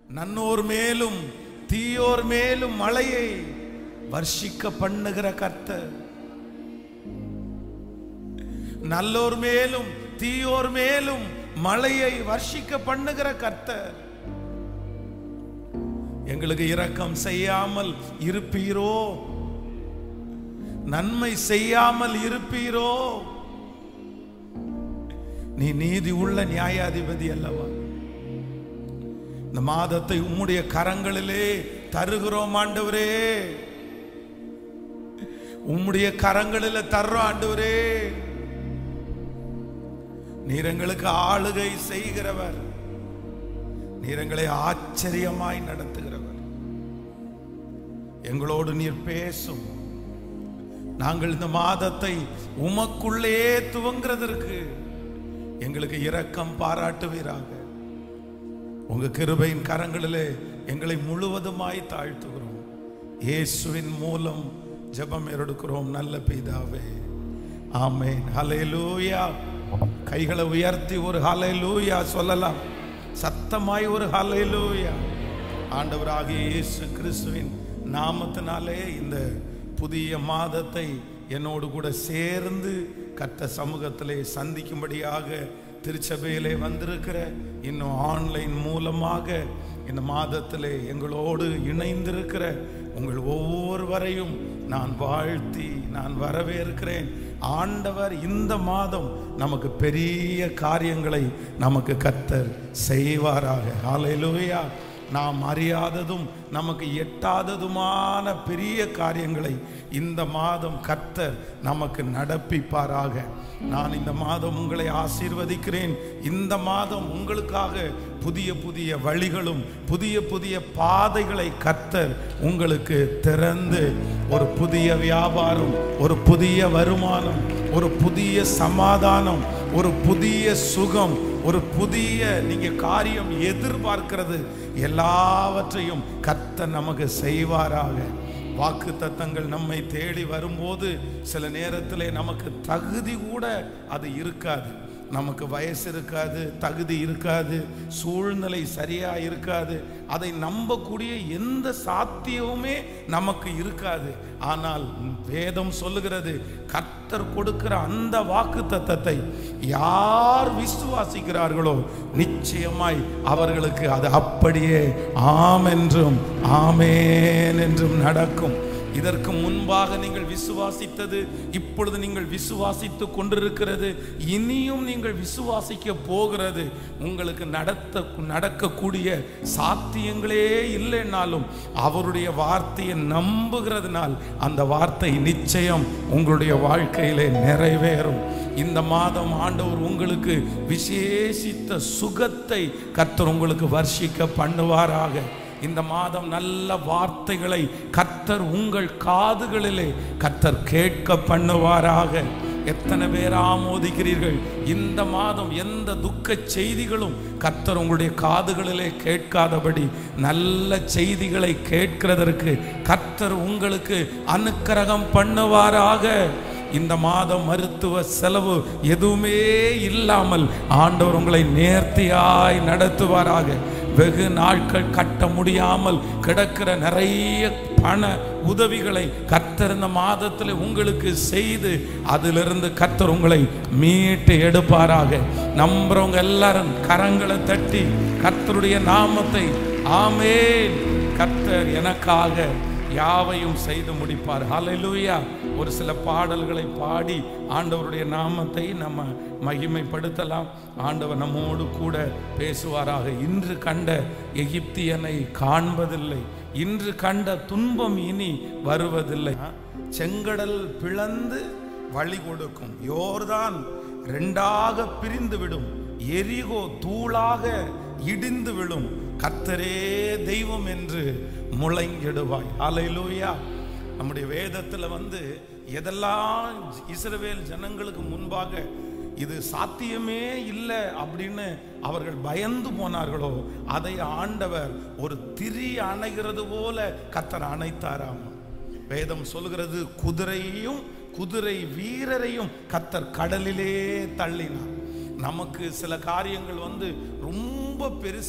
நன்னோர் மேலும் தீயோர் மேலும் மழையை வர்ஷிக்க பண்ணுகிற கர்த்தர் நல்லோர் மேலும் தீயோர் மேலும் மழையை வர்ஷிக்க பண்ணுகிற கர்த்தர் எங்களுக்கு இரக்கம் செய்யாமல் இருப்பீரோ நன்மை செய்யாமல் இருப்பீரோ நீ நீதி உள்ள நியாயாதிபதி அல்லவா இந்த மாதத்தை உம்முடைய கரங்களிலே தருகிறோம் ஆண்டவரே உம்முடைய கரங்களில தர்றோம் ஆண்டவரே நீர் எங்களுக்கு ஆளுகை செய்கிறவர் நீர் எங்களை ஆச்சரியமாய் நடத்துகிறவர் எங்களோடு நீர் பேசும் நாங்கள் இந்த மாதத்தை உமக்குள்ளே துவங்குறதற்கு எங்களுக்கு இரக்கம் பாராட்டுவீராக உங்க கிருபையின் கரங்களிலே எங்களை முழுவதுமாய் தாழ்த்துகிறோம் இயேசுவின் மூலம் ஜெபம் எடுக்கிறோம் நல்ல பிதாவே ஆமென் ஹalleluya கைகளை உயர்த்தி ஒரு ஹalleluya சொல்லலாம் சத்தமாய் ஒரு ஹalleluya ஆண்டவராகிய இயேசு கிறிஸ்துவின் நாமத்தினாலே இந்த புதிய மாதத்தை என்னோடு கூட சேர்ந்து கத்த சமூகத்திலே சந்திக்கும்படியாக திருச்சபையிலே வந்திருக்கிற இன்னும் ஆன்லைன் மூலமாக இந்த மாதத்திலே எங்களோடு இணைந்திருக்கிற உங்கள் ஒவ்வொருவரையும் நான் வாழ்த்தி நான் வரவேற்கிறேன் ஆண்டவர் இந்த மாதம் நமக்கு பெரிய காரியங்களை நமக்கு கத்தர் செய்வாராக ஹalleluya நாம் அறியாததும் நமக்கு எட்டாததுமான பெரிய காரியங்களை இந்த மாதம் கர்த்தர் நமக்கு நடப்பிப்பாராக நான் இந்த மாதம் உங்களை ஆசீர்வதிக்கிறேன் இந்த மாதம் உங்களுக்காக புதிய புதிய வழிகளும் புதிய புதிய பாதைகளை கர்த்தர் உங்களுக்கு திறந்து ஒரு புதிய வியாபாரம் ஒரு புதிய வருமானம் ஒரு புதிய சமாதானம் ஒரு புதிய சுகம் ஒரு புதிய நீங்க காரியம் எதிர்பார்க்கிறது எல்லாவற்றையும் கர்த்தர் நமக்கு செய்வாராக வாக்கு தத்தங்கள் நம்மை தேடி வரும்போது சில நேரத்திலே நமக்கு தகுதி கூட அது இருக்காது நமக்கு வயசு இருக்காது தகுதி இருக்காது சூழ்நிலை சரியா இருக்காது அதை நம்பக்கூடிய எந்த சாத்தியமுமே நமக்கு இருக்காது ஆனால் வேதம் சொல்லுகிறது கர்த்தர் கொடுக்கிற அந்த வாக்கு தத்தத்தை யார் விசுவாசிக்கிறார்களோ நிச்சயமாய் அவர்களுக்கு அது அப்படியே ஆம் என்றும் ஆமேன் என்றும் நடக்கும் இதற்கு முன்பாக நீங்கள் விசுவாசித்தது இப்பொழுது நீங்கள் விசுவாசித்து கொண்டிருக்கிறது இனியும் நீங்கள் விசுவாசிக்க போகிறது உங்களுக்கு நடத்த நடக்கக்கூடிய சாத்தியங்களே இல்லைன்னாலும் அவருடைய வார்த்தையை நம்புகிறதுனால் அந்த வார்த்தை நிச்சயம் உங்களுடைய வாழ்க்கையிலே நிறைவேறும் இந்த மாதம் ஆண்டவர் உங்களுக்கு விசேஷித்த சுகத்தை கர்த்தர் உங்களுக்கு வர்ஷிக்க பண்ணுவாராக இந்த மாதம் நல்ல வார்த்தைகளை கர்த்தர் உங்கள் காதுகளிலே கர்த்தர் கேட்க பண்ணுவாராக எத்தனை பேர் ஆமோதிக்கிறீர்கள் இந்த மாதம் எந்த துக்க செய்திகளும் கர்த்தர் உங்களுடைய காதுகளிலே கேட்காதபடி நல்ல செய்திகளை கேட்கிறதற்கு கர்த்தர் உங்களுக்கு அனுக்கிரகம் பண்ணுவாராக இந்த மாதம் மருத்துவ செலவு எதுவுமே இல்லாமல் ஆண்டவர் உங்களை நேர்த்தியாய் நடத்துவாராக வெகு நாட்கள் கட்ட முடியாமல் கிடக்கிற நிறைய பண உதவிகளை கர்த்தர் இந்த மாதத்தில் உங்களுக்கு செய்து அதிலிருந்து கர்த்தர் உங்களை மீட்டு எடுப்பாராக நம்புறவங்க எல்லாரும் கரங்களை தட்டி கர்த்தருடைய நாமத்தை ஆமேன் கர்த்தர் எனக்காக யாவையும் செய்து முடிப்பார் ஹalleluya ஒரு சில பாடல்களை பாடி ஆண்டவருடைய நாமத்தை நம்ம மகிமைப்படுத்தலாம் ஆண்டவர் நம்மோடு கூட பேசுவாராக இன்று கண்ட எகிப்தியனை காண்பதில்லை இன்று கண்ட துன்பம் இனி வருவதில்லை செங்கடல் பிளந்து வழி கொடுக்கும் யோர்தான் ரெண்டாக பிரிந்து விடும் எரிகோ தூளாக இடிந்து விழும் கர்த்தரே தெய்வம் என்று முழங்கிடுவாய் ஹalleluya நம்முடைய வேதத்துல வந்து எதெல்லாம் இஸ்ரவேல் ஜனங்களுக்கு முன்பாக இது சாத்தியமே இல்லை அப்படின்னு அவர்கள் பயந்து போனார்களோ அதை ஆண்டவர் ஒரு திரி அணைகிறது போல கத்தர் அணைத்தாராம் வேதம் சொல்கிறது குதிரையையும் குதிரை வீரரையும் கத்தர் கடலிலே தள்ளினார் நமக்கு சில காரியங்கள் வந்து ரொம்ப பெருசா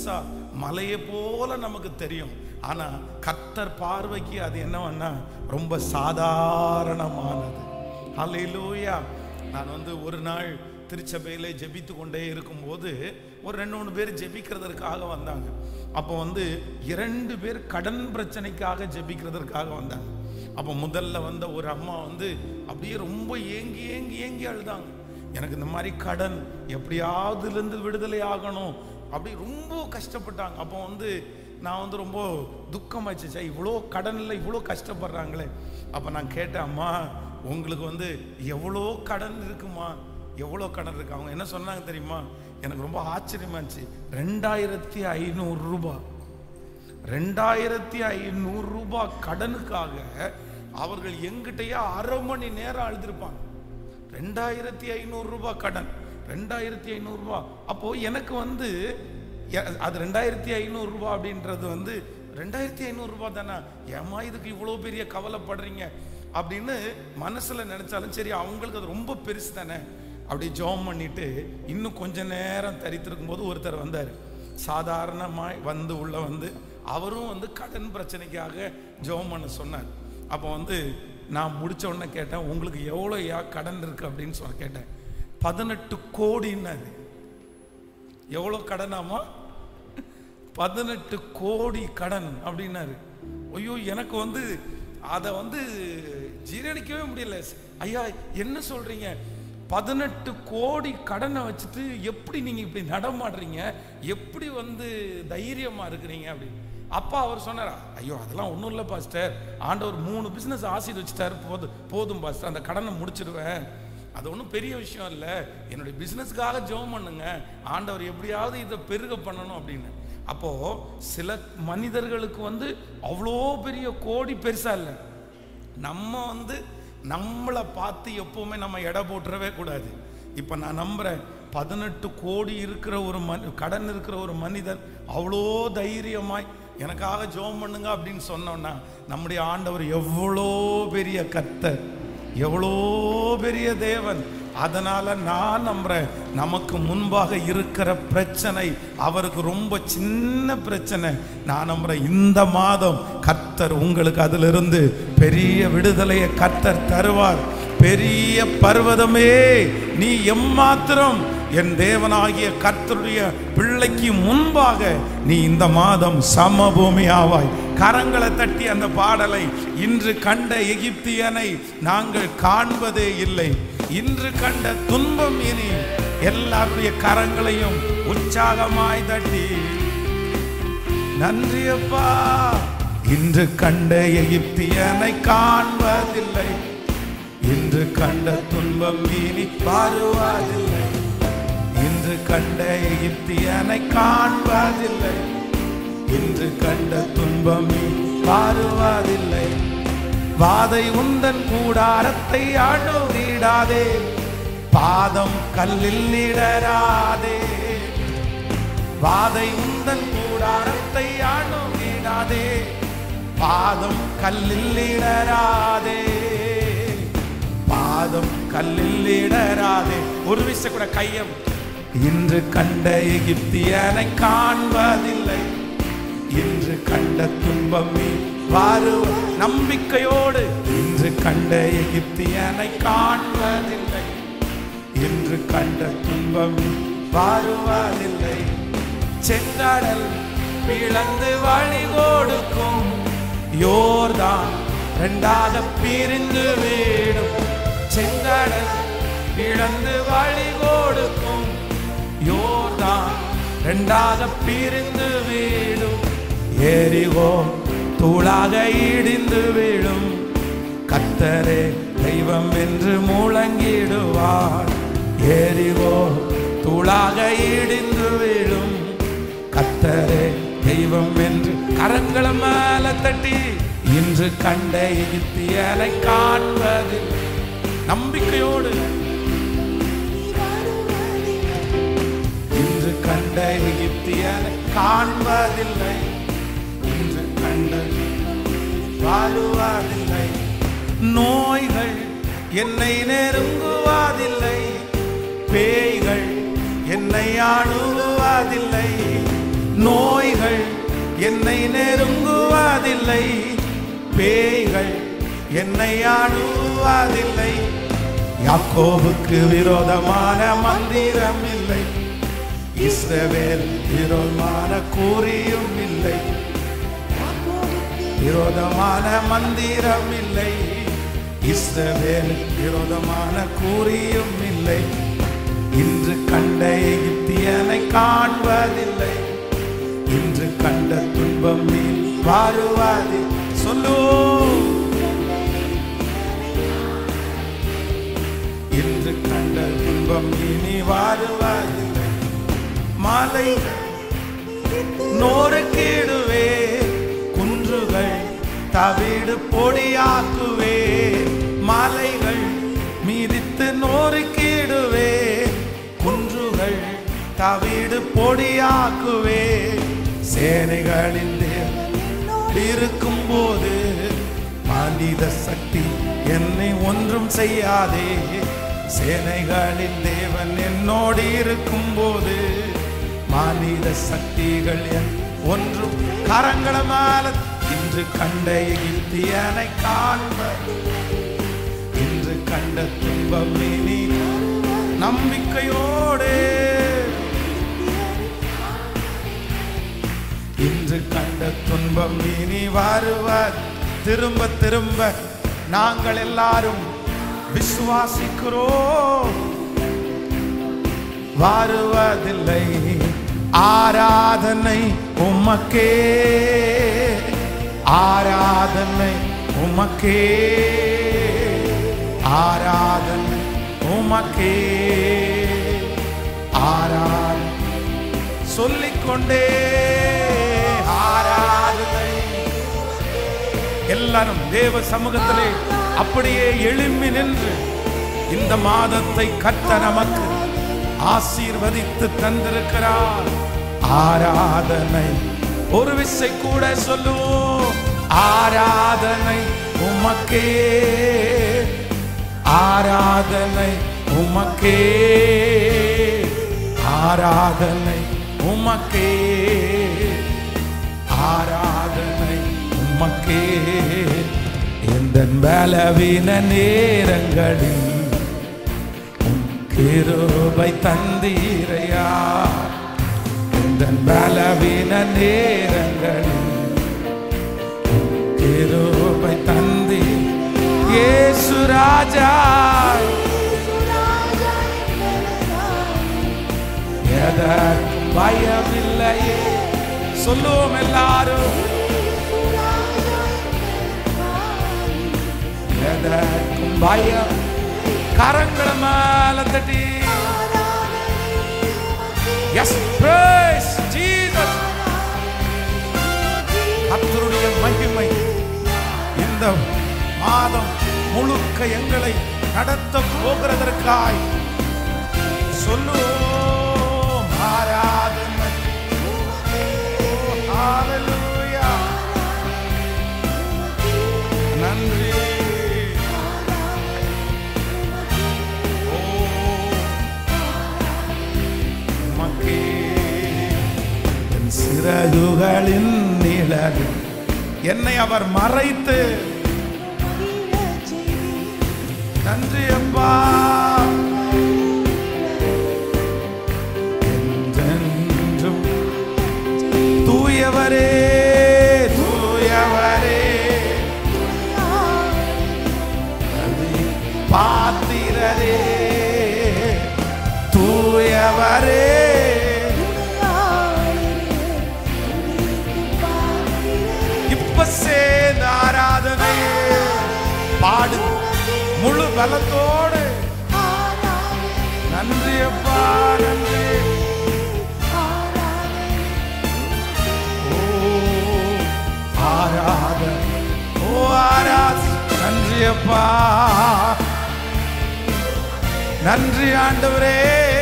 மலையை போல நமக்கு தெரியும் ஆனா கர்த்தர் பார்வைக்கு அது என்னவன்னா ரொம்ப சாதாரணமானது ஹalleluya நான் வந்து ஒரு நாள் திருச்சபையிலே ஜெபித்து கொண்டே இருக்கும்போது ஒரு ரெண்டு மூணு பேர் ஜெபிக்கிறதற்காக வந்தாங்க அப்போ வந்து இரண்டு பேர் கடன் பிரச்சனைக்காக ஜெபிக்கிறதற்காக வந்தாங்க அப்போ முதல்ல வந்த ஒரு அம்மா வந்து அப்படியே ரொம்ப ஏங்கி ஏங்கி ஏங்கி அழுதாங்க எனக்கு இந்த மாதிரி கடன் எப்படியாவது இருந்து விடுதலை ஆகணும் அப்படி ரொம்ப கஷ்டப்பட்டாங்க அப்போ வந்து நான் வந்து ரொம்ப துக்கமாச்சு இவ்வளோ கடனில் இவ்வளோ கஷ்டப்படுறாங்களே அப்போ நான் கேட்டேன் அம்மா உங்களுக்கு வந்து எவ்வளோ கடன் இருக்குமா எவ்வளோ கடன் இருக்கு அவங்க என்ன சொன்னாங்க தெரியுமா எனக்கு ரொம்ப ஆச்சரியமா இருந்துச்சு ரெண்டாயிரத்தி ஐநூறு ரூபாய் ரெண்டாயிரத்தி ஐநூறு ரூபாய் கடனுக்காக அவர்கள் எங்கிட்டயே அரை மணி நேரம் அழுதுருப்பாங்க ரெண்டாயிரத்தி ஐநூறு ரூபாய் கடன் ரெண்டாயிரத்தி ஐநூறு ரூபாய் அப்போ எனக்கு வந்து எ- அது ரெண்டாயிரத்தி ஐநூறு ரூபாய் அப்படின்றது வந்து ரெண்டாயிரத்தி ஐநூறு ரூபாய் தானே ஏமா இதுக்கு இவ்வளோ பெரிய கவலைப்படுறீங்க அப்படின்னு மனசுல நினைச்சாலும் சரி அவங்களுக்கு அது ரொம்ப பெருசு தானே அப்படி ஜோம் பண்ணிட்டு இன்னும் கொஞ்ச நேரம் தரித்திருக்கும் போது ஒருத்தர் வந்தார் சாதாரணமாய் வந்து உள்ள வந்து அவரும் வந்து கடன் பிரச்சனைக்காக ஜெபம் பண்ண சொன்னார் அப்போ வந்து நான் முடிச்ச உடனே கேட்டேன் உங்களுக்கு எவ்வளோ யா கடன் இருக்கு அப்படின்னு சொல்ல கேட்டேன் பதினெட்டு கோடின்னாரு எவ்வளோ கடனாமா பதினெட்டு கோடி கடன் அப்படின்னாரு ஐயோ எனக்கு வந்து அதை வந்து ஜீரணிக்கவே முடியல ஐயா என்ன சொல்றீங்க பதினெட்டு கோடி கடனை வச்சுட்டு எப்படி நீங்க இப்படி நடமாடுறீங்க எப்படி வந்து தைரியமா இருக்கிறீங்க அப்படி அப்பா அவர் சொன்னாரா ஐயோ அதெல்லாம் ஒன்றும் இல்லை பாஸ்டர் ஆண்டவர் மூணு பிஸ்னஸ் ஆசிட் வச்சுட்டாரு போதும் போதும் பாஸ்டர் அந்த கடனை முடிச்சிடுவேன் அது ஒன்றும் பெரிய விஷயம் இல்லை என்னுடைய பிஸ்னஸ்க்காக ஜெபம் பண்ணுங்க ஆண்டவர் எப்படியாவது இதை பெருக பண்ணணும் அப்படின்னு அப்போ சில மனிதர்களுக்கு வந்து அவ்வளோ பெரிய கோடி பெருசா இல்லை நம்ம வந்து நம்மளை பார்த்து எப்பவுமே நம்ம எடை போட்டுறவே கூடாது இப்போ நான் நம்புறேன் பதினெட்டு கோடி இருக்கிற ஒரு மனி கடன் இருக்கிற ஒரு மனிதர் அவ்வளோ தைரியமாய் எனக்காக ஜெபம் பண்ணுங்க அப்படின்னு சொன்னோன்னா நம்முடைய ஆண்டவர் எவ்வளோ பெரிய கர்த்தர் எவ்வளோ பெரிய தேவன் அதனால நான் நம்புறேன் நமக்கு முன்பாக இருக்கிற பிரச்சனை அவருக்கு ரொம்ப சின்ன பிரச்சனை நான் நம்புறேன் இந்த மாதம் கர்த்தர் உங்களுக்கு அதிலிருந்து பெரிய விடுதலையை கர்த்தர் தருவார் பெரிய பர்வதமே நீ எம்மாத்திரம் என் தேவனாகிய கர்த்தருடைய பிள்ளைக்கு முன்பாக நீ இந்த மாதம் சமபூமி ஆவாய் கரங்களை தட்டி அந்த பாடலை இன்று கண்ட எகிப்தியனை நாங்கள் காண்பதே இல்லை இன்று கண்ட துன்பம் இனி எல்லாருடைய கரங்களையும் உற்சாகமாய் தட்டி நன்றி அப்பா இன்று கண்ட எகிப்தியனை காண்பதில்லை இன்று கண்ட துன்பம் இனி பாருவதில்லை இன்று கண்ட எகிப்தியனை காண்பதில்லை இன்று கண்ட துன்பம் இனி பாருவதில்லை வாதை உந்தன் கூடாரத்தை அணுகிடாதே பாதம் கல்லில் இடராதே வாதை உந்தன் கூடாரத்தை அணுகிடாதே பாதம் கல்லில் இடராதே பாதம் கல்லில் இடராதே ஒரு விஷய கூட கையம் இன்று கண்ட எகிப்தியனை காண்பதில்லை இன்று கண்ட துன்பம் நீ வாரு நம்பிக்கையோடு இன்று கண்ட எகிப்தியனை காண்பதில்லை இன்று கண்ட துன்பம் நீ வாருவதில்லை செங்கடல் பிளந்து வழி கொடுக்கும் யோர்தான் ரெண்டாக பிரிந்து வீடும் செங்கடல் பிளந்து வழி கொடுக்கும் யோர்தான் ரெண்டாக பிரிந்து வீடும் ஏறிவோ தூளாக இடிந்து விழும் கத்தரே தெய்வம் என்று முழங்கிடுவார் ஏறிவோ தூளாக இடிந்து விழும் கத்தரே தெய்வம் என்று கரங்களை மேல தட்டி இன்று கண்ட எகிப்தியலை காண்பதில் நம்பிக்கையோடு இன்று கண்ட எகிப்தியலை காண்பதில்லை இன்று கண்ட வாழுவதில்லை நோய்கள் என்னை நெருங்குவதில்லை பேய்கள் என்னை அணுகுவதில்லை நோய்கள் என்னை நெருங்குவதில்லை பேய்கள் என்னை அணுவதில்லை யாக்கோவுக்கு விரோதமான மந்திரம் இல்லை இஸ்ரவேல் விரோதமான கூறியும் இல்லை விரோதமான மந்திரம் இல்லை இஸ்ரவேல் விரோதமான கூறியும் இல்லை இன்று கண்ட எகிப்தியனை காண்பதில்லை இன்று கண்ட துன்பம் நீ வாருவாதி சொல்லு இன்று கண்ட துன்பம் இனி வாருவதில்லை மாலை நோருக்கிடுவே குன்றுகள் தவிடு பொடியாக்குவே மாலைகள் மீதித்து நோருக்கிடுவே குன்றுகள் தவிடு பொடியாக்குவே சேனைகளின் தேவன் இருக்கும் போது மனித சக்தி என்னை ஒன்றும் செய்யாதே சேனைகளின் தேவன் என்னோடு இருக்கும் போது மனித சக்திகள் என் ஒன்றும் கரங்கள மேல இன்று கண்ட எகிப்தியனை காண்பது இன்று கண்ட துன்பம் இனி நம்பிக்கையோடு இன்று கண்ட துன்பம் இனி வருவர் திரும்ப திரும்ப நாங்கள் எல்லாரும் விசுவாசிக்கிறோம் வருவதில்லை ஆராதனை உமக்கே ஆராதனை உமக்கே ஆராதனை உமக்கே ஆராதனை சொல்லிக்கொண்டே ஆராதனை எல்லாரும் தேவ சமூகத்திலே அப்படியே எழும்பி நின்று இந்த மாதத்தை கத்த நமக்கு ஆசீர்வதித்து தந்திருக்கிறார் ஆராதனை ஒரு விசை கூட சொல்லுவோம் ஆராதனை உமக்கே ஆராதனை உமக்கே ஆராதனை உமக்கே ஆராதனை உமக்கே எந்த பலவீன நேரங்களில் உம் கிருபை தந்தீரையா எந்த பலவீன நேரங்களில் உம் கிருபை தந்தி இயேசு ராஜா எதற்கும் பயமில்லையே சொல்லுவோம் எல்லாரும் எதற்கும் பயம் கரங்களை மேல தட்டி எஸ் பிரேஸ் ஜீசஸ் கர்த்தருடைய மகிமை இந்த மாதம் முழுக்க எங்களை நடத்த போகிறதற்காய் சொல்லுவோம் ஆராதனை ஓ, ஹalleluya. நன்றி ஓ, உமக்கே என் சிறகுகளின் நிழலில் என்னை அவர் மறைத்து நன்றி அப்பா என்றென்றும் தூயவரே தூயவரே நன்றி பாத்திரரே தூயவரே இப்ப சேர்ந்த ஆராதனை பாடு முழு பலத்தோடு நன்றி அப்பா நன்றி ஓ ஆராத ஓ ஆராத் நன்றி அப்பா நன்றி ஆண்டவரே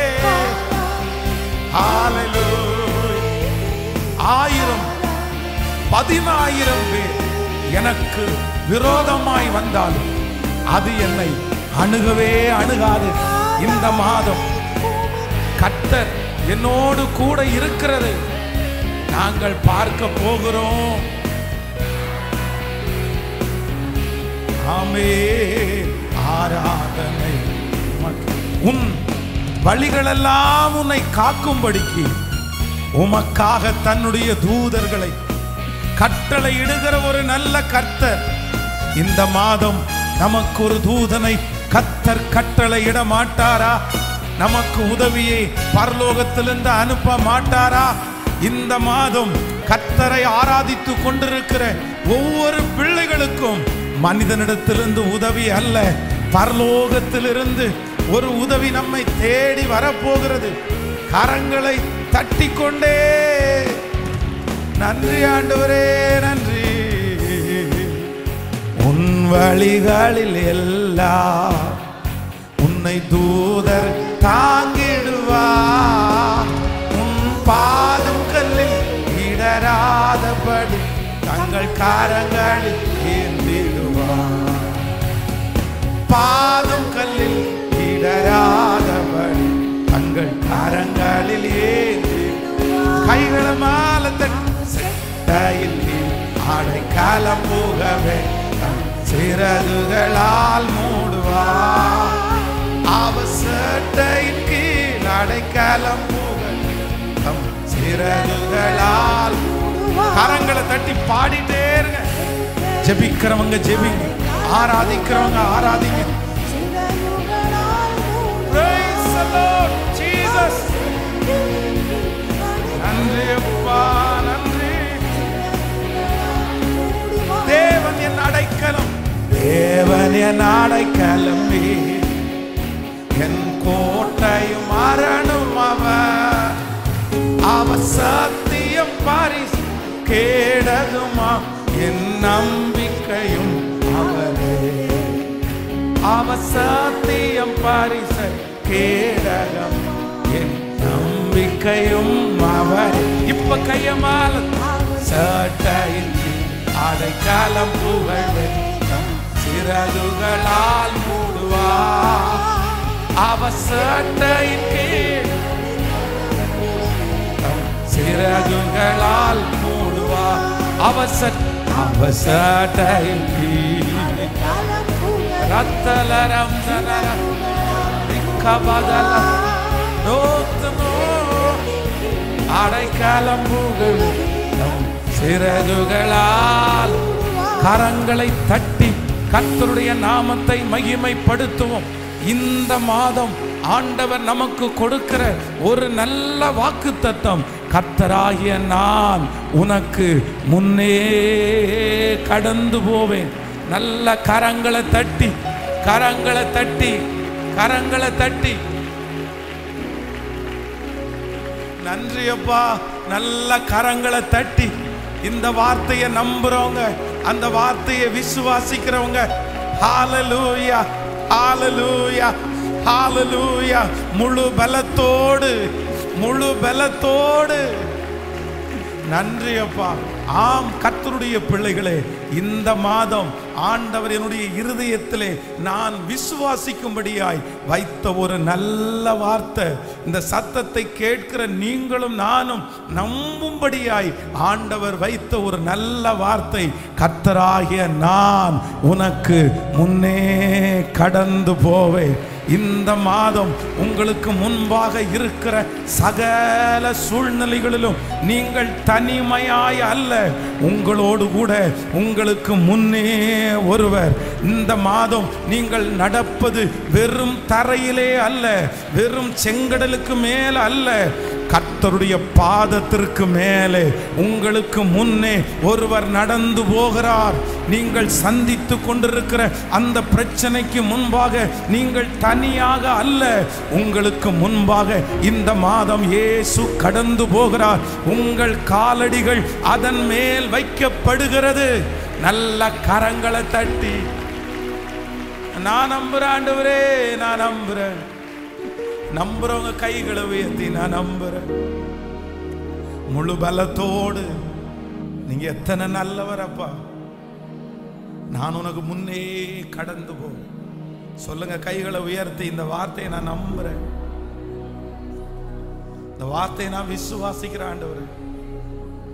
ஹalleluya ஆயிரம் பதினாயிரம் பேர் எனக்கு விரோதமாய் வந்தாலும் அது என்னை அணுகவே அணுகாது இந்த மாதம் கர்த்தர் என்னோடு கூட இருக்கிறது நாங்கள் பார்க்க போகிறோம் ஆமே ஆராதனை உமக்கு. உன் வழிகளெல்லாம் உன்னை காக்கும்படிக்கு உமக்காக தன்னுடைய தூதர்களை கட்டளை இடுகிற ஒரு நல்ல கர்த்தர் இந்த மாதம் நமக்கு ஒரு தூதனை கத்தர் கட்டளை இட மாட்டாரா நமக்கு உதவியை பரலோகத்திலிருந்து அனுப்ப மாட்டாரா இந்த மாதம் கத்தரை ஆராதித்து கொண்டிருக்கிற ஒவ்வொரு பிள்ளைகளுக்கும் மனிதனிடத்திலிருந்து உதவி அல்ல பரலோகத்திலிருந்து ஒரு உதவி நம்மை தேடி வரப்போகிறது கரங்களை தட்டிக்கொண்டே நன்றி ஆண்டவரே நன்றி உன் வழிகளில் எல்லாம் உன்னை தூதர் தாங்கிடுவா உன் பாதம் கல்லில் இடராதபடி தங்கள் காரங்களில் ஏந்திடுவா பாதம் கல்லில் இடராதபடி தங்கள் கரங்களில் ஏந்தி கைகளை மால தட்டையில் அடைக்காலம் போகவே தம் சிறகுகளால் மூடுவா அவசட்டையின் கீழ் அடைக்காலம் போகவே தம் சிறகுகளால் கரங்களை தட்டி பாடிட்டே இருங்க ஜெபிக்கிறவங்க ஜெபிங்க ஆராதிக்கிறவங்க ஆராதிங்க Praise the Lord, Jesus. நன்றி அப்பா நன்றி தேவன் என் அடைக்கலம் தேவன் என் அடைக்கலம் என் கோட்டையும் அரணும் அவர் அவர் சத்தியம் பாரிஸ் கேடகுமா என் நம்பிக்கையும் அவரே அவர் சத்தியம் பாரிச கேடகம் என் நம்பிக்கையும் அவரே இப்ப கையமால சட்டையில் அடைக்காலம் புகழ் வெட்கம் சிறகுகளால் மூடுவா அவ சட்டையின் கீழ் தம் சிறகுகளால் மூடுவா அவசர் அவசட்டையின் கீழ் ரத்தலரம் தனரம் கபதல நோத்தமோ அடைக்காலம் புகழ் தம் சிறகுகளால் கரங்களை தட்டி கர்த்தருடைய நாமத்தை மகிமைப்படுத்துவோம் இந்த மாதம் ஆண்டவர் நமக்கு கொடுக்கிற ஒரு நல்ல வாக்கு தத்தம் கர்த்தராகிய நான் உனக்கு முன்னே கடந்து போவேன் நல்ல கரங்களை தட்டி கரங்களை தட்டி கரங்களை தட்டி நன்றி அப்பா நல்ல கரங்களை தட்டி இந்த வார்த்தையை நம்புறவங்க அந்த வார்த்தையை விசுவாசிக்கிறவங்க ஹalleluya ஹalleluya ஹalleluya முழு பலத்தோடு முழு பலத்தோடு நன்றி அப்பா ஆம் கர்த்தருடைய பிள்ளைகளே இந்த மாதம் ஆண்டவர் என்னுடைய இருதயத்திலே நான் விசுவாசிக்கும்படியாய் வைத்த ஒரு நல்ல வார்த்தை இந்த சத்தத்தை கேட்கிற நீங்களும் நானும் நம்பும்படியாய் ஆண்டவர் வைத்த ஒரு நல்ல வார்த்தை கர்த்தராகிய நான் உனக்கு முன்னே கடந்து போவேன் இந்த மாதம் உங்களுக்கு முன்பாக இருக்கிற சகல சூழ்நிலைகளிலும் நீங்கள் தனிமையாய் அல்ல உங்களோடு கூட உங்களுக்கு முன்னே ஒருவர் இந்த மாதம் நீங்கள் நடப்பது வெறும் தரையிலே அல்ல வெறும் செங்கடலுக்கு மேல அல்ல கர்த்தருடைய பாதத்திற்கு மேலே உங்களுக்கு முன்னே ஒருவர் நடந்து போகிறார் நீங்கள் சந்தித்து கொண்டிருக்கிற அந்த பிரச்சனைக்கு முன்பாக நீங்கள் தனியாக அல்ல உங்களுக்கு முன்பாக இந்த மாதம் இயேசு கடந்து போகிறார் உங்கள் காலடிகள் அதன் மேல் வைக்கப்படுகிறது நல்ல கரங்களை தட்டி நான் நம்புறேன் ஆண்டவரே நான் நம்புறேன் நம்புறவங்க கைகளை உயர்த்தி நான் நம்புறேன் முழு பலத்தோடு நீங்க எத்தனை நல்லவர் அப்பா நான் உனக்கு முன்னே கடந்து போ சொல்லுங்க கைகளை உயர்த்தி இந்த வார்த்தையை நான் நம்புறேன் இந்த வார்த்தையை நான் விசுவாசிக்கிறேன் ஆண்டவரே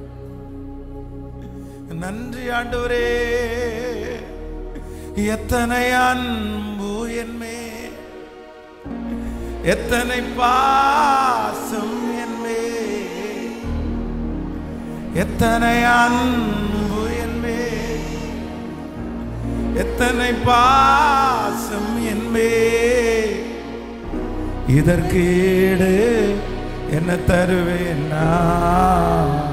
நன்றி ஆண்டவரே எத்தனை அன்பு என்மே எத்தனை பாசம் என்மே எத்தனை அன்பு என்மே எத்தனை பாசம் என்பே இதற்கு ஈடு என்ன தருவேன் நான்?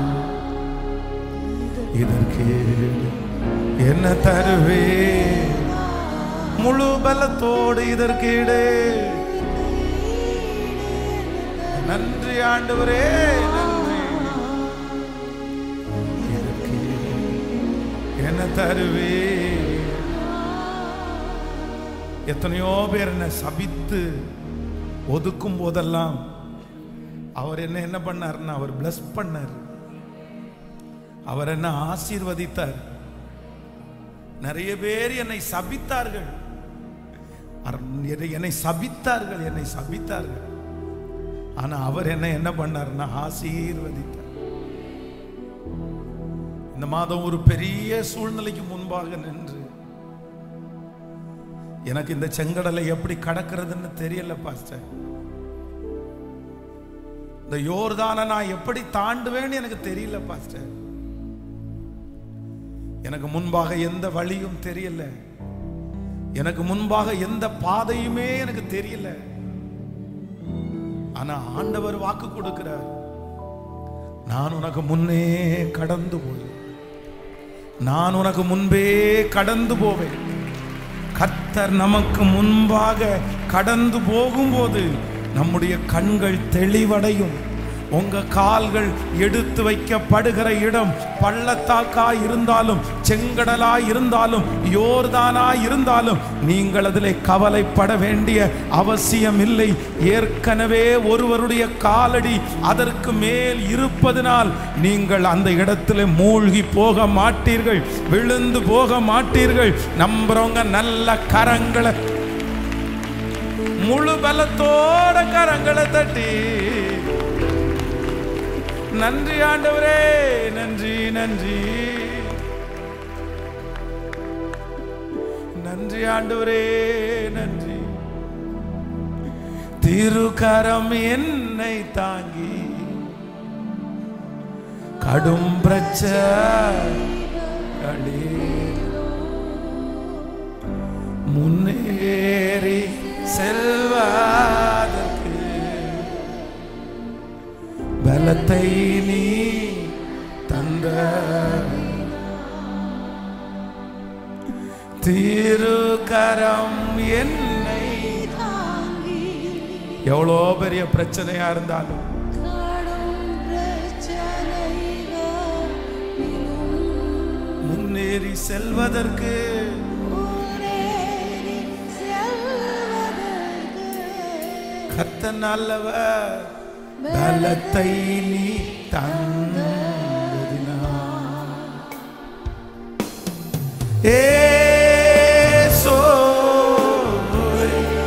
இதற்கு ஈடு என்ன தருவே முழு பலத்தோடு இதற்கு ஈடு நன்றி ஆண்டவரே நன்றி இதற்கு ஈடு என்ன தருவே எத்தனையோ பேர் என்ன சபித்து ஒதுக்கும் போதெல்லாம் அவர் என்ன என்ன பண்ணாருன்னா அவர் bless பண்ணார் அவர் என்ன ஆசீர்வதித்தார் நிறைய பேர் என்னை சபித்தார்கள் அவர் என்னை- என்னை சபித்தார்கள் என்னை சபித்தார்கள் ஆனா அவர் என்ன என்ன பண்ணாருன்னா ஆசீர்வதித்தார் இந்த மாதம் ஒரு பெரிய சூழ்நிலைக்கு முன்பாக நின்று எனக்கு இந்த செங்கடலை எப்படி கடக்கிறதுன்னு தெரியல பாஸ்டர் இந்த யோர்தானை நான் எப்படி தாண்டுவேன்னு எனக்கு தெரியல பாஸ்டர் எனக்கு முன்பாக எந்த வழியும் தெரியல எனக்கு முன்பாக எந்த பாதையுமே எனக்கு தெரியல ஆனா ஆண்டவர் வாக்கு கொடுக்கிறார் நான் உனக்கு முன்னே கடந்து போய் நான் உனக்கு முன்பே கடந்து போவேன் கர்த்தர் நமக்கு முன்பாக கடந்து போகும்போது நம்முடைய கண்கள் தெளிவடையும் உங்க கால்கள் எடுத்து வைக்கப்படுகிற இடம் பள்ளத்தாக்கா இருந்தாலும் செங்கடலா இருந்தாலும் யோர்தானா இருந்தாலும் நீங்கள் அதிலே கவலைப்பட வேண்டிய அவசியம் இல்லை ஏற்கனவே ஒருவருடைய காலடி அதற்கு மேல் இருப்பதனால் நீங்கள் அந்த இடத்துல மூழ்கி போக மாட்டீர்கள் விழுந்து போக மாட்டீர்கள் நம்புறவங்க நல்ல கரங்களை முழு பலத்தோட கரங்களை தட்டி நன்றி ஆண்டவரே நன்றி நன்றி நன்றி ஆண்டவரே நன்றி திருக்கரம் என்னை தாங்கி கடும் பிரச்சனை முன்னேறி செல்வதற்கு பலத்தை நீ தந்த திருக்கரம் என்னை எவ்வளோ பெரிய பிரச்சனையா இருந்தாலும் முன்னேறி செல்வதற்கு கத்த நல்லவர் பலத்தை நீ தந்ததினா ஏசோவே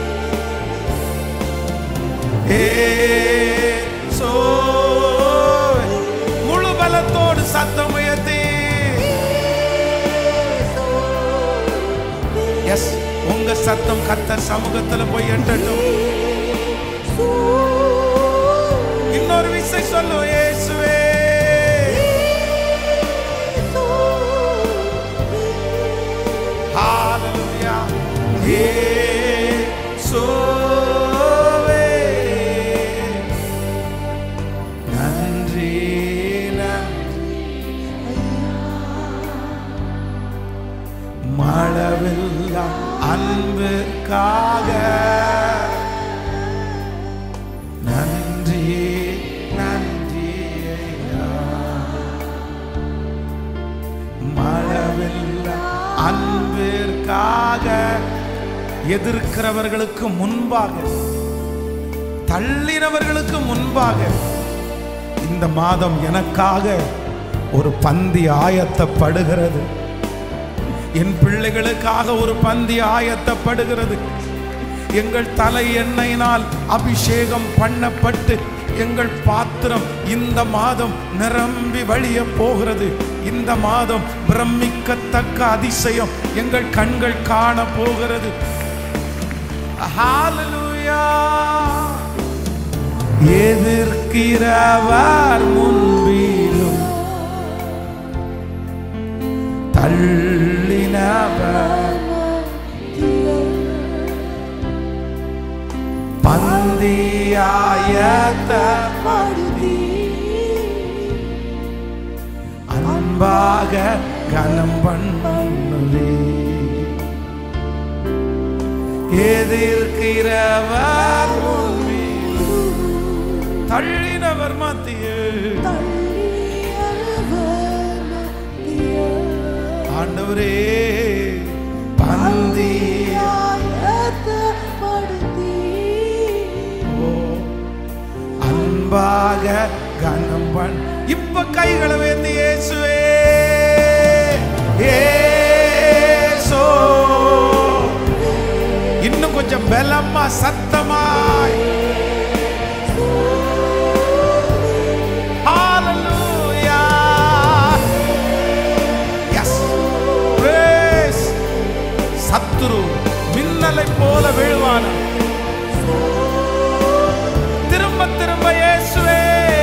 ஏசோவே முழு பலத்தோடு சத்தம் உயர்த்தி எஸ் உங்க சத்தம் கத்தர் சமூகத்துல போய் எட்டட்டும் இன்னொரு விசை சொல்லு இயேசுவே ஹalleluya இயேசுவே நன்றி நன்றி மழவில்லா அன்புக்காக நன்றி நன்றி ஐயா. மழவில்லா அன்பிற்காக எதிர்க்கிறவர்களுக்கு முன்பாக தள்ளினவர்களுக்கு முன்பாக இந்த மாதம் எனக்காக ஒரு பந்தி ஆயத்தப்படுகிறது என் பிள்ளைகளுக்காக ஒரு பந்தி ஆயத்தப்படுகிறது எங்கள் தலை எண்ணெயினால் அபிஷேகம் பண்ணப்பட்டு எங்கள் பாத்திரம் இந்த மாதம் நிரம்பி வழிய போகிறது இந்த மாதம் பிரமிக்கத்தக்க அதிசயம் எங்கள் கண்கள் காண போகிறது ஹalleluya எதிர்க்கிறவர் முன்பிலும் தள்ளினவர் பந்தியாயத்தப்படுத்தி அன்பாக கனம் பண்ணுவே எதிர்க்கிறவர் முன்பிலும் தள்ளினவர் மத்தியில் ஆண்டவரே பந்தி ஓ, அன்பாக கனம் பண் இப்ப கைகளை வேந்தி இயேசுவே ஏசோ இன்னும் கொஞ்சம் பலமா சத்தமாய் Hallelujah. Yes. Praise. சத்துரு மின்னலை போல விழுவான திரும்ப திரும்ப இயேசுவே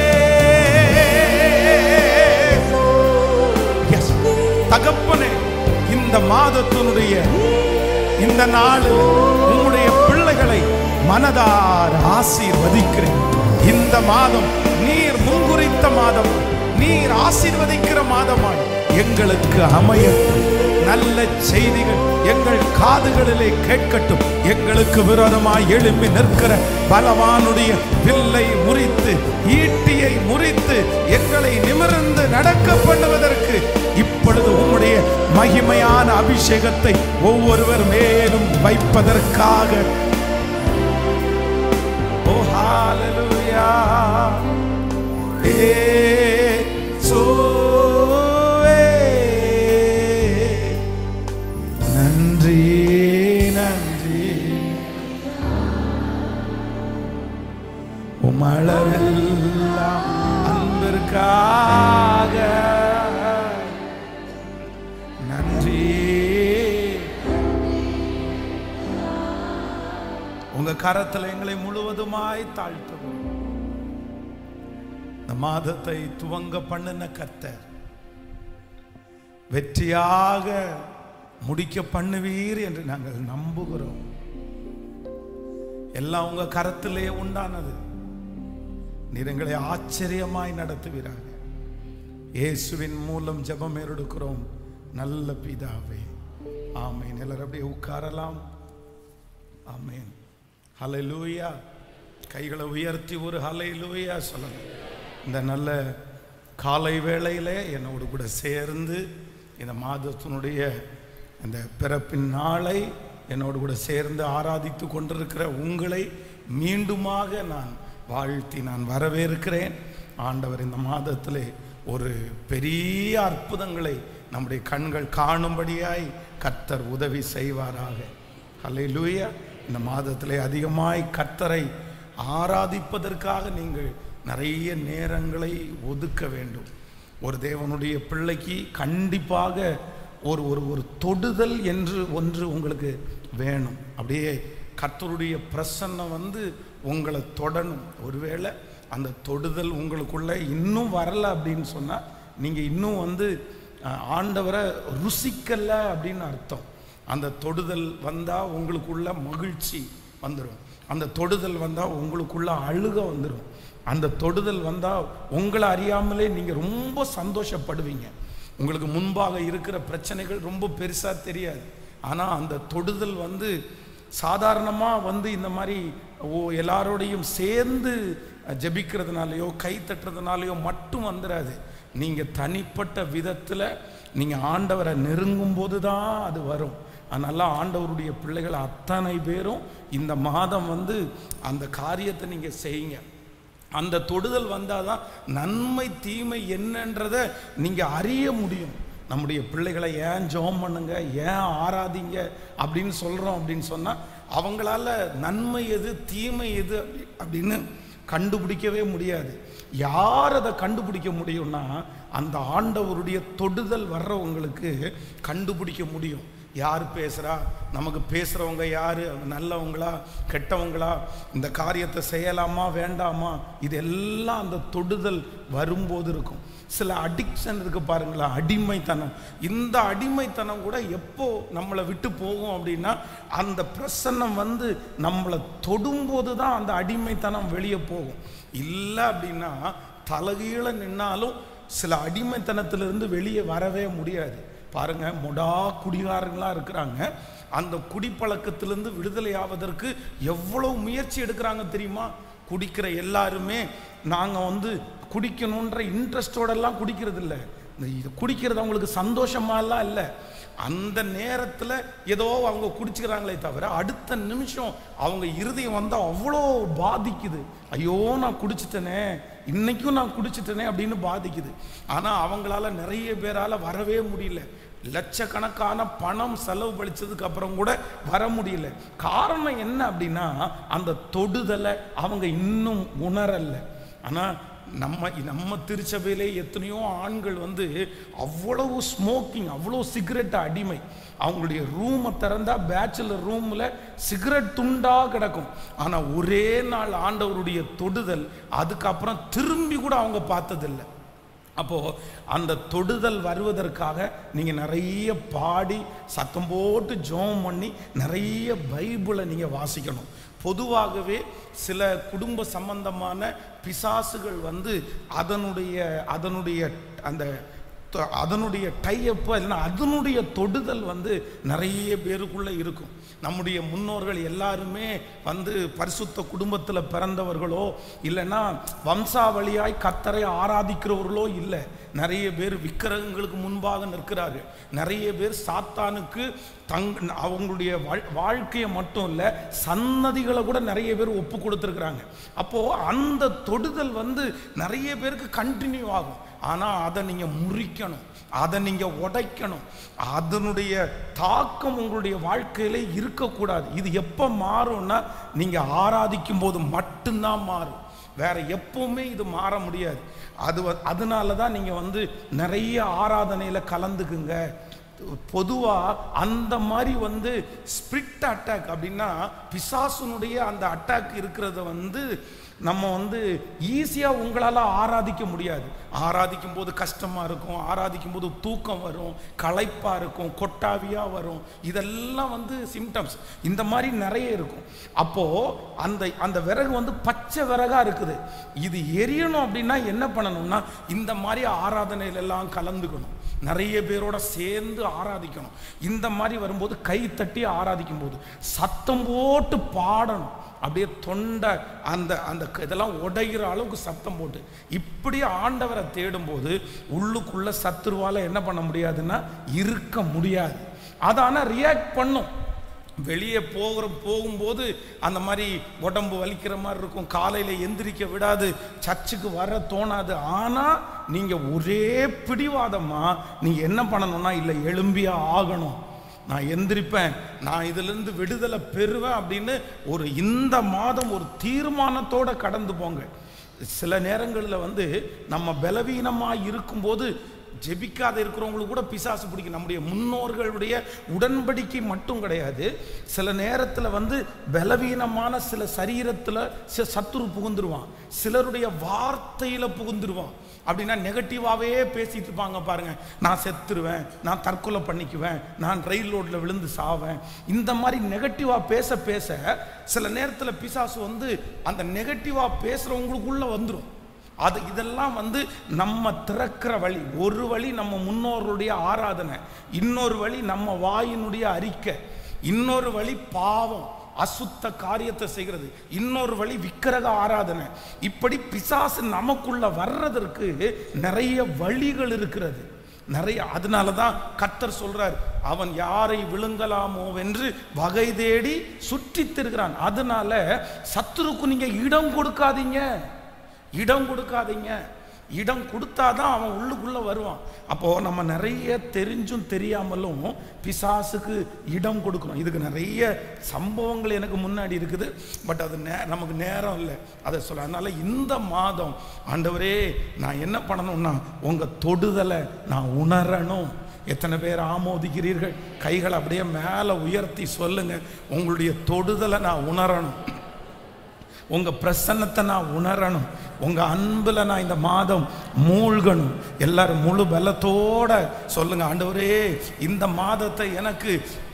Yes. தகப்பனே இந்த மாதத்தினுடைய இந்த நாளில் உம்முடைய பிள்ளைகளை மனதார் ஆசீர்வதிக்கிறேன் இந்த மாதம் நீர் முன்குறித்த மாதம் நீர் ஆசீர்வதிக்கிற மாதமாய் எங்களுக்கு அமையட்டும் நல்ல செய்திகள் எங்கள் காதுகளிலே கேட்கட்டும் எங்களுக்கு விரோதமாய் எழும்பி நிற்கிற பலவானுடைய வில்லை முறித்து ஈட்டியை முறித்து எங்களை நிமிர்ந்து நடக்க பண்ணுவதற்கு இப்பொழுது உம்முடைய மகிமையான அபிஷேகத்தை ஒவ்வொருவர் மேலும் வைப்பதற்காக ஓ ஹalleluya இயேசுவே நன்றி நன்றி உமளவெல்லாம் அன்பிற்காக நன்றி உங்க கரத்துல எங்களை முழுவதுமாய் தாழ்த்துவோம் இந்த மாதத்தை துவங்க பண்ணின கர்த்தர் வெற்றியாக முடிக்க பண்ணுவீர் என்று நாங்கள் நம்புகிறோம் எல்லாம் உங்க கரத்திலே உண்டானது நீர் எங்களை ஆச்சரியமாய் நடத்துவீராக இயேசுவின் மூலம் ஜெபம் எடுக்கிறோம் நல்ல பிதாவே ஆமென் எல்லாரும் அப்படியே உட்காரலாம் ஆமென் ஹalleluya கைகளை உயர்த்தி ஒரு ஹalleluya சொல்லணும் இந்த நல்ல காலை வேளையிலே என்னோடு கூட சேர்ந்து இந்த மாதத்தினுடைய அந்த பிறப்பின் நாளை என்னோடு கூட சேர்ந்து ஆராதித்து கொண்டிருக்கிற உங்களை மீண்டுமாக நான் வாழ்த்தி நான் வரவேற்கிறேன் ஆண்டவர் இந்த மாதத்திலே ஒரு பெரிய அற்புதங்களை நம்முடைய கண்கள் காணும்படியாய் கர்த்தர் உதவி செய்வாராக ஹalleluya இந்த மாதத்திலே அதிகமாய் கர்த்தரை ஆராதிப்பதற்காக நீங்கள் நிறைய நேரங்களை ஒதுக்க வேண்டும் ஒரு தேவனுடைய பிள்ளைக்கு கண்டிப்பாக ஒரு ஒரு ஒரு தொடுதல் என்று ஒன்று உங்களுக்கு வேணும் அப்படியே கர்த்தருடைய பிரசன்னம் வந்து உங்களை தொடணும் ஒருவேளை அந்த தொடுதல் உங்களுக்குள்ள இன்னும் வரல அப்படின்னு சொன்னா நீங்க இன்னும் வந்து அஹ், ஆண்டவரை ருசிக்கல அப்படின்னு அர்த்தம் அந்த தொடுதல் வந்தா உங்களுக்குள்ள மகிழ்ச்சி வந்துடும் அந்த தொடுதல் வந்தா உங்களுக்குள்ள அழுக வந்துடும் அந்த தொடுதல் வந்தா உங்களை அறியாமலே நீங்க ரொம்ப சந்தோஷப்படுவீங்க உங்களுக்கு முன்பாக இருக்கிற பிரச்சனைகள் ரொம்ப பெருசா தெரியாது ஆனா அந்த தொடுதல் வந்து சாதாரணமா வந்து இந்த மாதிரி ஓ எல்லாரோடையும் சேர்ந்து ஜெபிக்கிறதுனாலயோ கை தட்டுறதுனாலயோ மட்டும் வந்துடாது நீங்க தனிப்பட்ட விதத்துல நீங்க ஆண்டவரை நெருங்கும் போது தான் அது வரும் அதனால ஆண்டவருடைய பிள்ளைகள் அத்தனை பேரும் இந்த மாதம் வந்து அந்த காரியத்தை நீங்க செய்யுங்க அந்த தொடுதல் வந்தாதான் நன்மை தீமை என்னன்றதை நீங்க அறிய முடியும் நம்முடைய பிள்ளைகளை ஏன் ஜெபம் பண்ணுங்க ஏன் ஆராதிங்க அப்படின்னு சொல்றோம் அப்படின்னு சொன்னா அவங்களால நன்மை எது தீமை எது அப்படி- அப்படின்னு கண்டுபிடிக்கவே முடியாது யார் அதை கண்டுபிடிக்க முடியும்னா அந்த ஆண்டவருடைய தொடுதல் வர்றவங்களுக்கு கண்டுபிடிக்க முடியும் யார் பேசுகிறா நமக்கு பேசுகிறவங்க யார் நல்லவங்களா கெட்டவங்களா இந்த காரியத்தை செய்யலாமா வேண்டாமா இது எல்லாம் அந்த தொடுதல் வரும்போது இருக்கும் சில அடிக்ஷன் இருக்கு பாருங்களா அடிமைத்தனம் இந்த அடிமைத்தனம் கூட எப்போ நம்மளை விட்டு போகும் அப்படின்னா அந்த பிரசன்னம் வந்து நம்மளை தொடும்போது தான் அந்த அடிமைத்தனம் வெளியே போகும் இல்லை அப்படின்னா தலகீழ நின்னாலும் சில அடிமைத்தனத்திலிருந்து வெளியே வரவே முடியாது பாருங்க மொடா குடிகாரங்களா இருக்கிறாங்க அந்த குடிப்பழக்கத்திலிருந்து விடுதலை ஆவதற்கு எவ்வளவு முயற்சி எடுக்கிறாங்க தெரியுமா குடிக்கிற எல்லாருமே நாங்கள் வந்து குடிக்கணுன்ற இன்ட்ரெஸ்டோடெல்லாம் குடிக்கிறது இல்லை இந்த இது குடிக்கிறது அவங்களுக்கு சந்தோஷமாலாம் இல்லை அந்த நேரத்தில் ஏதோ அவங்க குடிச்சுக்கிறாங்களே தவிர அடுத்த நிமிஷம் அவங்க இருதயம் வந்து அவ்வளோ பாதிக்குது ஐயோ நான் குடிச்சிட்டேனே இன்னைக்கும் நான் குடிச்சிட்டேனே அப்படின்னு பாதிக்குது ஆனால் அவங்களால நிறைய பேரால் வரவே முடியல லட்சக்கணக்கான பணம் செலவு பளிச்சதுக்கு அப்புறம் கூட வர முடியல காரணம் என்ன அப்படின்னா அந்த தொடுதலை அவங்க இன்னும் உணரல ஆனால் நம்ம நம்ம திருச்சபையிலே எத்தனையோ ஆண்கள் வந்து அவ்வளவு ஸ்மோக்கிங் அவ்வளோ சிகரெட் அடிமை அவங்களுடைய ரூமை திறந்தா பேச்சுலர் ரூமில் சிகரெட் துண்டா கிடக்கும் ஆனால் ஒரே நாள் ஆண்டவருடைய தொடுதல் அதுக்கப்புறம் திரும்பி கூட அவங்க பார்த்ததில்லை அப்போ அந்த தொடுதல் வருவதற்காக நீங்க நிறைய பாடி சத்தம் போட்டு ஜெபம் பண்ணி நிறைய பைபிளை நீங்க வாசிக்கணும் பொதுவாகவே சில குடும்ப சம்பந்தமான பிசாசுகள் வந்து அதனுடைய அதனுடைய அந்த தொ- அதனுடைய டைஅப் இல்லைன்னா அதனுடைய தொடுதல் வந்து நிறைய பேருக்குள்ள இருக்கும் நம்முடைய முன்னோர்கள் எல்லாருமே வந்து பரிசுத்த குடும்பத்தில் பிறந்தவர்களோ இல்லைன்னா வம்சாவளியாய் கத்தரை ஆராதிக்கிறவர்களோ இல்லை நிறைய பேர் விக்கிரகங்களுக்கு முன்பாக நிற்கிறார்கள் நிறைய பேர் சாத்தானுக்கு தங் அவங்களுடைய வாழ்- வாழ்க்கையை மட்டும் இல்லை சன்னதிகளை கூட நிறைய பேர் ஒப்பு கொடுத்துருக்குறாங்க அப்போ அந்த தொடுதல் வந்து நிறைய பேருக்கு கண்டினியூ ஆகும் ஆனால் அதை நீங்கள் முறிக்கணும் அதை நீங்கள் உடைக்கணும் அதனுடைய தாக்கம் உங்களுடைய வாழ்க்கையில இருக்கக்கூடாது இது எப்போ மாறும்னா நீங்கள் ஆராதிக்கும் போது மட்டும்தான் மாறும் வேற எப்பவுமே இது மாற முடியாது அது வ- அதனால தான் நீங்கள் வந்து நிறைய ஆராதனையில் கலந்துக்குங்க பொதுவாக அந்த மாதிரி வந்து ஸ்பிரிட் அட்டாக் அப்படின்னா பிசாசுனுடைய அந்த அட்டாக் இருக்கிறத வந்து நம்ம வந்து ஈஸியாக உங்களால் ஆராதிக்க முடியாது ஆராதிக்கும் போது கஷ்டமாக இருக்கும் ஆராதிக்கும் போது தூக்கம் வரும் களைப்பாக இருக்கும் கொட்டாவியாக வரும் இதெல்லாம் வந்து சிம்டம்ஸ் இந்த மாதிரி நிறைய இருக்கும் அப்போது அந்த அந்த விறகு வந்து பச்சை விறகாக இருக்குது இது எரியணும் அப்படின்னா என்ன பண்ணணும்னா இந்த மாதிரி ஆராதனையில எல்லாம் கலந்துக்கணும் நிறைய பேரோட சேர்ந்து ஆராதிக்கணும் இந்த மாதிரி வரும்போது கை தட்டி ஆராதிக்கும் போது சத்தம் போட்டு பாடணும் அப்படியே தொண்டை அந்த அந்த க- இதெல்லாம் உடைகிற அளவுக்கு சத்தம் போட்டு இப்படி ஆண்டவரை தேடும்போது உள்ளுக்குள்ள சத்துருவால என்ன பண்ண முடியாதுன்னா இருக்க முடியாது அது ஆனால் ரியாக்ட் பண்ணும் வெளியே போகிற போகும்போது அந்த மாதிரி உடம்பு வலிக்கிற மாதிரி இருக்கும் காலையில் எந்திரிக்க விடாது சர்ச்சுக்கு வர தோணாது ஆனால் நீங்கள் ஒரே பிடிவாதமாக நீங்கள் என்ன பண்ணணும்னா இல்லை எழும்பியா ஆகணும் நான் எந்திரிப்பேன் நான் இதிலிருந்து விடுதலை பெறுவேன் அப்படின்னு ஒரு இந்த மாதம் ஒரு தீர்மானத்தோட கடந்து போங்க சில நேரங்களில் வந்து நம்ம பலவீனமாக இருக்கும்போது ஜெபிக்காத இருக்கிறவங்களுக்கு கூட பிசாசு பிடிக்கும் நம்முடைய முன்னோர்களுடைய உடன்படிக்கை மட்டும் கிடையாது சில நேரத்தில் வந்து பலவீனமான சில சரீரத்தில் சில சத்துரு புகுந்துருவான் சிலருடைய வார்த்தையில் புகுந்துருவான் அப்படின்னா நெகட்டிவாகவே பேசிட்டு இருப்பாங்க பாருங்க நான் செத்துருவேன் நான் தற்கொலை பண்ணிக்குவேன் நான் ரயில் ரோட்டில் விழுந்து சாவேன் இந்த மாதிரி நெகட்டிவாக பேச பேச சில நேரத்தில் பிசாசு வந்து அந்த நெகட்டிவாக பேசுகிறவங்களுக்குள்ள வந்துடும் அது இதெல்லாம் வந்து நம்ம திறக்கிற வழி ஒரு வழி நம்ம முன்னோர்களுடைய ஆராதனை இன்னொரு வழி நம்ம வாயினுடைய அறிக்கை இன்னொரு வழி பாவம் அசுத்த காரியத்தை செய்கிறது இன்னொரு வழி விக்கிரக ஆராதனை இப்படி பிசாசு நமக்குள்ள வர்றதற்கு நிறைய வழிகள் இருக்கிறது நிறைய அதனால தான் கத்தர் சொல்றார் அவன் யாரை விழுங்கலாமோ என்று வகை தேடி சுற்றித் திருகிறான் அதனால சத்துருக்கு நீங்க இடம் கொடுக்காதீங்க இடம் கொடுக்காதீங்க இடம் கொடுத்தாதான் அவன் உள்ளுக்குள்ள வருவான் அப்போ நம்ம நிறைய தெரிஞ்சும் தெரியாமலும் பிசாசுக்கு இடம் கொடுக்கணும் இதுக்கு நிறைய சம்பவங்கள் எனக்கு முன்னாடி இருக்குது பட் அது நே நமக்கு நேரம் இல்லை அதை சொல்ல அதனால இந்த மாதம் ஆண்டவரே நான் என்ன பண்ணணும்னா உங்க தொடுதலை நான் உணரணும் எத்தனை பேர் ஆமோதிக்கிறீர்கள் கைகளை அப்படியே மேலே உயர்த்தி சொல்லுங்க உங்களுடைய தொடுதலை நான் உணரணும் உங்க பிரசன்னத்தை நான் உணரணும் உங்க அன்புல நான் இந்த மாதம் மூழ்கணும் எல்லாரும் முழு பலத்தோட சொல்லுங்க ஆண்டவரே இந்த மாதத்தை எனக்கு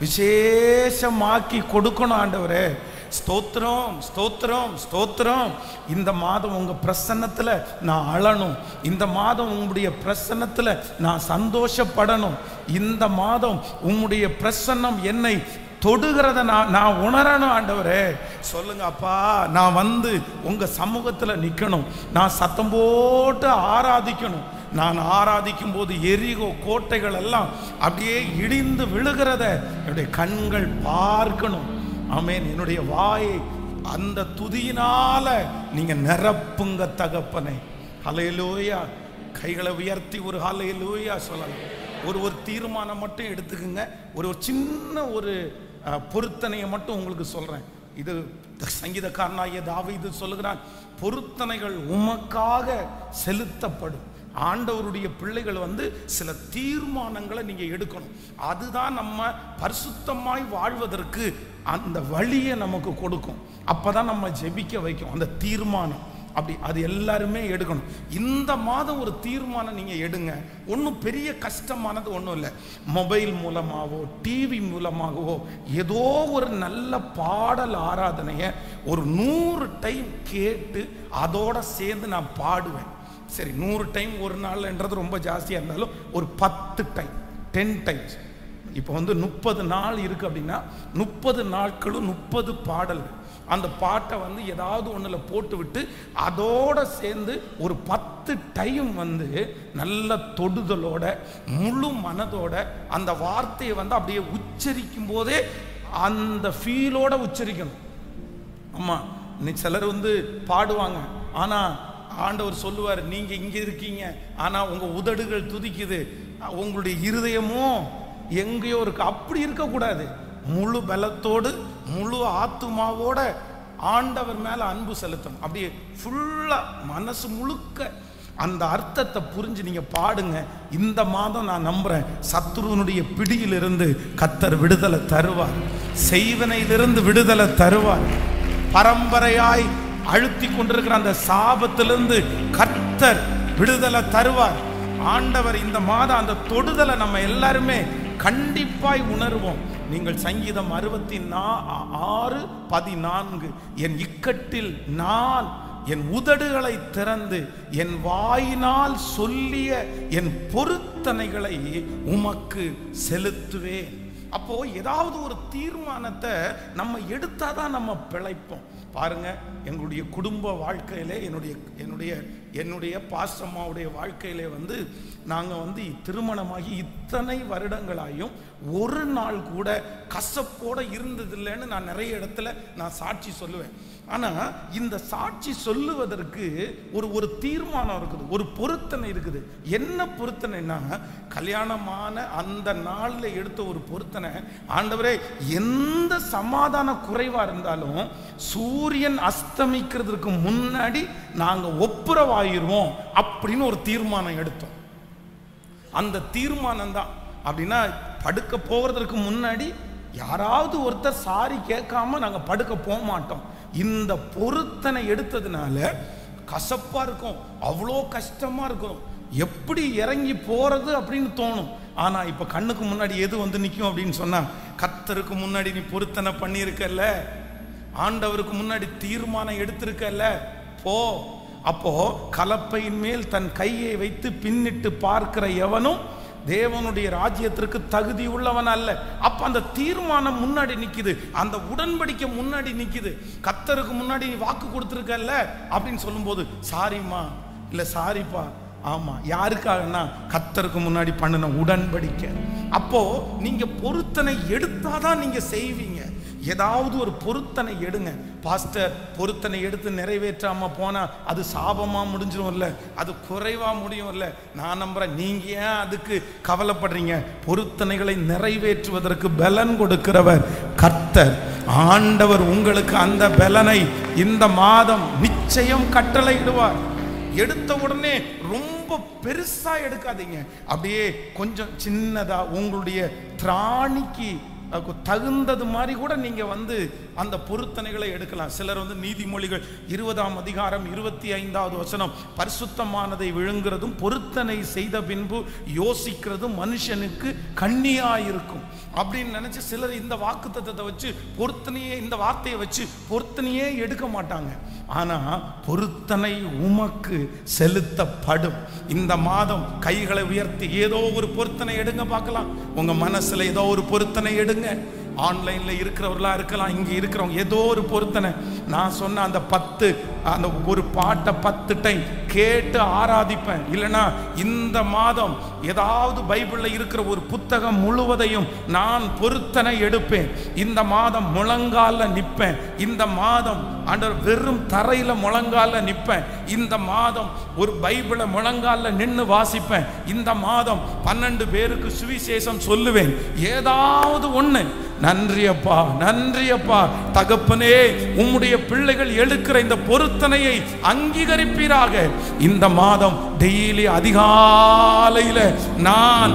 விசேஷமாக்கி கொடுக்கணும் ஆண்டவரே ஸ்தோத்திரம் ஸ்தோத்திரம் ஸ்தோத்திரம் இந்த மாதம் உங்க பிரசன்னத்துல நான் அழணும் இந்த மாதம் உங்களுடைய பிரசன்னத்துல நான் சந்தோஷப்படணும் இந்த மாதம் உம்முடைய பிரசன்னம் என்னை தொடுகிறத நான் நான் உணரணும் ஆண்டவரே சொல்லுங்க அப்பா நான் வந்து உங்க சமூகத்துல நிக்கணும் நான் சத்தம் போட்டு ஆராதிக்கணும் நான் ஆராதிக்கும் போது எரிகோ கோட்டைகள் எல்லாம் அப்படியே இடிந்து விழுகிறத என்னுடைய கண்கள் பார்க்கணும் ஆமென் என்னுடைய வாயை அந்த துதியினால நீங்க நிரப்புங்க தகப்பனே ஹalleluya கைகளை உயர்த்தி ஒரு ஹalleluya சொல்லலாம் ஒரு ஒரு தீர்மானம் மட்டும் எடுத்துக்கங்க ஒரு ஒரு சின்ன ஒரு அஹ், பொருத்தனையை மட்டும் உங்களுக்கு சொல்றேன் இது சங்கீதக்காரனாகிய தாவீது சொல்லுகிறான் பொருத்தனைகள் உமக்காக செலுத்தப்படும் ஆண்டவருடைய பிள்ளைகள் வந்து சில தீர்மானங்களை நீங்க எடுக்கணும் அதுதான் நம்ம பரிசுத்தமாய் வாழ்வதற்கு அந்த வழியை நமக்கு கொடுக்கும் அப்பதான் நம்ம ஜெபிக்க வைக்கும் அந்த தீர்மானம் அப்படி அது எல்லாருமே எடுக்கணும் இந்த மாதம் ஒரு தீர்மானம் நீங்க எடுங்க ஒன்றும் பெரிய கஷ்டமானது ஒன்றும் இல்லை மொபைல் மூலமாகவோ டிவி மூலமாகவோ ஏதோ ஒரு நல்ல பாடல் ஆராதனையை ஒரு நூறு டைம் கேட்டு அதோட சேர்ந்து நான் பாடுவேன் சரி நூறு டைம் ஒரு நாள்ன்றது ரொம்ப ஜாஸ்தியாக இருந்தாலும் ஒரு பத்து டைம் டென் டைம்ஸ் இப்போ வந்து முப்பது நாள் இருக்கு அப்படின்னா முப்பது நாட்களும் முப்பது பாடல்கள் அந்த பாட்டை வந்து ஏதாவது ஒன்றில் போட்டு விட்டு அதோட சேர்ந்து ஒரு பத்து டைம் வந்து நல்ல தொடுதலோட முழு மனதோட அந்த வார்த்தையை வந்து அப்படியே உச்சரிக்கும் போதே அந்த ஃபீலோட உச்சரிக்கணும் ஆமா நீ சிலர் வந்து பாடுவாங்க ஆனா ஆண்டவர் சொல்லுவார் நீங்க இங்க இருக்கீங்க ஆனா உங்க உதடுகள் துதிக்குது உங்களுடைய இருதயமும் எங்கேயோ இருக்கு அப்படி இருக்கக்கூடாது முழு பலத்தோடு முழு ஆத்துமாவோட ஆண்டவர் மேல அன்பு செலுத்தணும் அப்படியே ஃபுல்லா மனசு முழுக்க அந்த அர்த்தத்தை புரிஞ்சு நீங்க பாடுங்க இந்த மாதம் நான் நம்புறேன் சத்ருவனுடைய பிடியிலிருந்து கத்தர் விடுதலை தருவார் செய்வனையிலிருந்து விடுதலை தருவார் பரம்பரையாய் அழுத்தி கொண்டிருக்கிற அந்த சாபத்திலிருந்து கர்த்தர் விடுதலை தருவார் ஆண்டவர் இந்த மாதம் அந்த தொடுதலை நம்ம எல்லாருமே கண்டிப்பாய் உணர்வோம் நீங்கள் சங்கீதம் அறுபத்தி நா ஆறு பதினான்கு என் இக்கட்டில் நான் என் உதடுகளை திறந்து என் வாயினால் சொல்லிய என் பொருத்தனைகளை உமக்கு செலுத்துவேன் அப்போ ஏதாவது ஒரு தீர்மானத்தை நம்ம எடுத்தாதான் நம்ம பிழைப்போம் பாருங்க எங்களுடைய குடும்ப வாழ்க்கையிலே என்னுடைய என்னுடைய என்னுடைய பாசம்மாவுடைய வாழ்க்கையிலே வந்து நாங்கள் வந்து திருமணமாகி இத்தனை வருடங்களாயும் ஒரு நாள் கூட கசப்போட இருந்ததில்லைன்னு நான் நிறைய இடத்துல நான் சாட்சி சொல்லுவேன் ஆனால் இந்த சாட்சி சொல்லுவதற்கு ஒரு ஒரு தீர்மானம் இருக்குது ஒரு பொருத்தனை இருக்குது என்ன பொருத்தனைனா கல்யாணமான அந்த நாளில் எடுத்த ஒரு பொருத்தனை ஆண்டவரே எந்த சமாதான குறைவா இருந்தாலும் சூரியன் அஸ்தமிக்கிறதுக்கு முன்னாடி நாங்கள் ஒப்புரவாயிருவோம் அப்படின்னு ஒரு தீர்மானம் எடுத்தோம் அந்த தீர்மானம் தான் அப்படின்னா படுக்க போகிறதுக்கு முன்னாடி யாராவது ஒருத்தர் சாரி கேட்காம நாங்கள் படுக்க போக மாட்டோம் இந்த பொருத்தனை எடுத்ததுனால கசப்பா இருக்கும் அவ்வளோ கஷ்டமா இருக்கும் எப்படி இறங்கி போறது அப்படின்னு தோணும் ஆனா இப்ப கண்ணுக்கு முன்னாடி எது வந்து நிற்கும் அப்படின்னு சொன்னா கத்தருக்கு முன்னாடி நீ பொருத்தனை பண்ணியிருக்கல்ல ஆண்டவருக்கு முன்னாடி தீர்மானம் எடுத்திருக்கல்ல போ அப்போ கலப்பையின் மேல் தன் கையை வைத்து பின்னிட்டு பார்க்கிற எவனும் தேவனுடைய ராஜ்யத்திற்கு தகுதி உள்ளவன் அல்ல அப்ப அந்த தீர்மானம் முன்னாடி நிக்குது அந்த உடன்படிக்கை முன்னாடி நிக்குது கத்தருக்கு முன்னாடி நீ வாக்கு கொடுத்துருக்கல்ல அப்படின்னு சொல்லும்போது சாரிம்மா இல்ல சாரிப்பா ஆமா யாருக்காகனா கத்தருக்கு முன்னாடி பண்ணின உடன்படிக்கை அப்போ நீங்க பொருத்தனை எடுத்தாதான் நீங்க செய்வீங்க ஏதாவது ஒரு பொருத்தனை எடுங்க பாஸ்டர் பொருத்தனை எடுத்து நிறைவேற்றாம போனா அது சாபமா முடிஞ்சிரும்ல அது குறைவா முடியும்ல நான் நம்புறேன் நீங்க ஏன் அதுக்கு கவலைப்படுறீங்க பொருத்தனைகளை நிறைவேற்றுவதற்கு பலன் கொடுக்கிறவர் கர்த்தர் ஆண்டவர் உங்களுக்கு அந்த பலனை இந்த மாதம் நிச்சயம் கட்டளையிடுவார் எடுத்த உடனே ரொம்ப பெருசா எடுக்காதீங்க அப்படியே கொஞ்சம் சின்னதா உங்களுடைய திராணிக்கு அதுக்கு தகுந்தது மாதிரி கூட நீங்க வந்து அந்த பொருத்தனைகளை எடுக்கலாம் சிலர் வந்து நீதிமொழிகள் இருபதாம் அதிகாரம் இருபத்தி ஐந்தாவது வசனம் பரிசுத்தமானதை விழுங்குறதும் பொருத்தனை செய்த பின்பு யோசிக்கிறதும் மனுஷனுக்கு கண்ணியாயிருக்கும் அப்படின்னு நினைச்சு சிலர் இந்த வாக்குத்தத்தத்தை வச்சு பொருத்தனையே இந்த வார்த்தையை வச்சு பொருத்தனையே எடுக்க மாட்டாங்க ஆனா பொருத்தனை உமக்கு செலுத்தப்படும் இந்த மாதம் கைகளை உயர்த்தி ஏதோ ஒரு பொருத்தனை எடுங்க பார்க்கலாம் உங்க மனசுல ஏதோ ஒரு பொருத்தனை எடுங்க ஆன்லைன்ல இருக்கிறவர்களா இருக்கலாம் இங்க இருக்கிறவங்க ஏதோ ஒரு பொருத்தனை நான் சொன்ன அந்த பத்து அந்த ஒரு பாட்டை பத்து டைம் கேட்டு ஆராதிப்பேன் இல்லைன்னா இந்த மாதம் ஏதாவது பைபிள்ல இருக்கிற ஒரு புத்தகம் முழுவதையும் நான் பொருத்தனை எடுப்பேன் இந்த மாதம் முழங்கால நிற்பேன் இந்த மாதம் ஆண்டவர் வெறும் தரையில முழங்கால நிற்பேன் இந்த மாதம் ஒரு பைபிளை முழங்கால நின்று வாசிப்பேன் இந்த மாதம் பன்னெண்டு பேருக்கு சுவிசேஷம் சொல்லுவேன் ஏதாவது ஒண்ணு நன்றியப்பா நன்றியப்பா தகப்பனே உம்முடைய பிள்ளைகள் எடுக்கிற இந்த பொருத்தனையை அங்கீகரிப்பீராக இந்த மாதம் டெய்லி அதிகாலையில நான்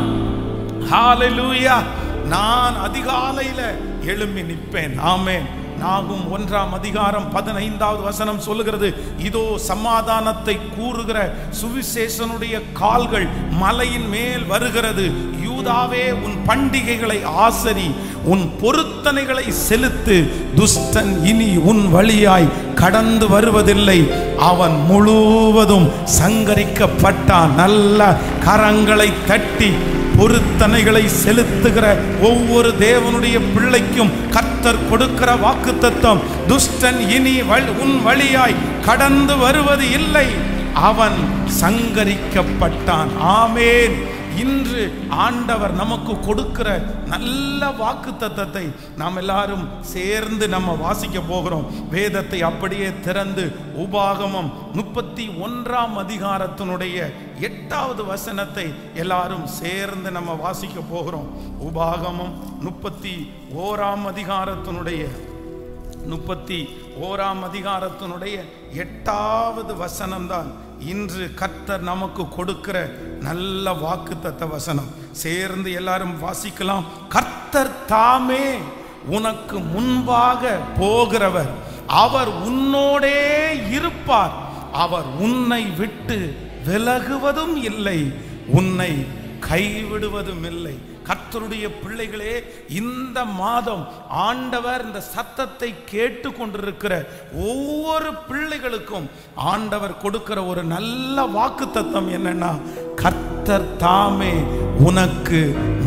ஹalleluya நான் அதிகாலையில எழும்பி நிற்பேன் ஆமென் நாகும் ஒன்றாம் அதிகாரம் பதினைந்தாவது வசனம் சொல்லுகிறது இதோ சமாதானத்தை கூறுகிற சுவிசேஷனுடைய கால்கள் மலையின் மேல் வருகிறது யூதாவே உன் பண்டிகைகளை ஆசரி உன் பொருத்தனைகளை செலுத்து துஷ்டன் இனி உன் வழியாய் கடந்து வருவதில்லை அவன் முழுவதும் சங்கரிக்கப்பட்டான் நல்ல கரங்களை தட்டி பொருத்தனைகளை செலுத்துகிற ஒவ்வொரு தேவனுடைய பிள்ளைக்கும் கர்த்தர் கொடுக்கிற வாக்குத்தத்தம் துஷ்டன் இனி வழி- உன் வழியாய் கடந்து வருவது இல்லை அவன் சங்கரிக்கப்பட்டான் ஆமேன் இன்று ஆண்டவர் நமக்கு கொடுக்கிற நல்ல வாக்கு தத்தத்தை நாம் எல்லாரும் சேர்ந்து நம்ம வாசிக்க போகிறோம் வேதத்தை அப்படியே திறந்து உபாகமம் முப்பத்தி ஒன்றாம் அதிகாரத்தினுடைய எட்டாவது வசனத்தை எல்லாரும் சேர்ந்து நம்ம வாசிக்க போகிறோம் உபாகமம் முப்பத்தி ஓராம் அதிகாரத்தினுடைய முப்பத்தி ஓராம் அதிகாரத்தினுடைய எட்டாவது வசனம்தான் இன்று கர்த்தர் நமக்கு கொடுக்கிற நல்ல வாக்குத்தத்த வசனம் சேர்ந்து எல்லாரும் வாசிக்கலாம் கர்த்தர் தாமே உனக்கு முன்பாக போகிறவர் அவர் உன்னோடே இருப்பார் அவர் உன்னை விட்டு விலகுவதும் இல்லை உன்னை கைவிடுவதும் இல்லை கர்த்தருடைய பிள்ளைகளே இந்த மாதம் ஆண்டவர் இந்த சத்தத்தை கேட்டு கொண்டிருக்கிற ஒவ்வொரு பிள்ளைகளுக்கும் ஆண்டவர் கொடுக்கிற ஒரு நல்ல வாக்கு தத்தம் என்னன்னா கர்த்தர் தாமே உனக்கு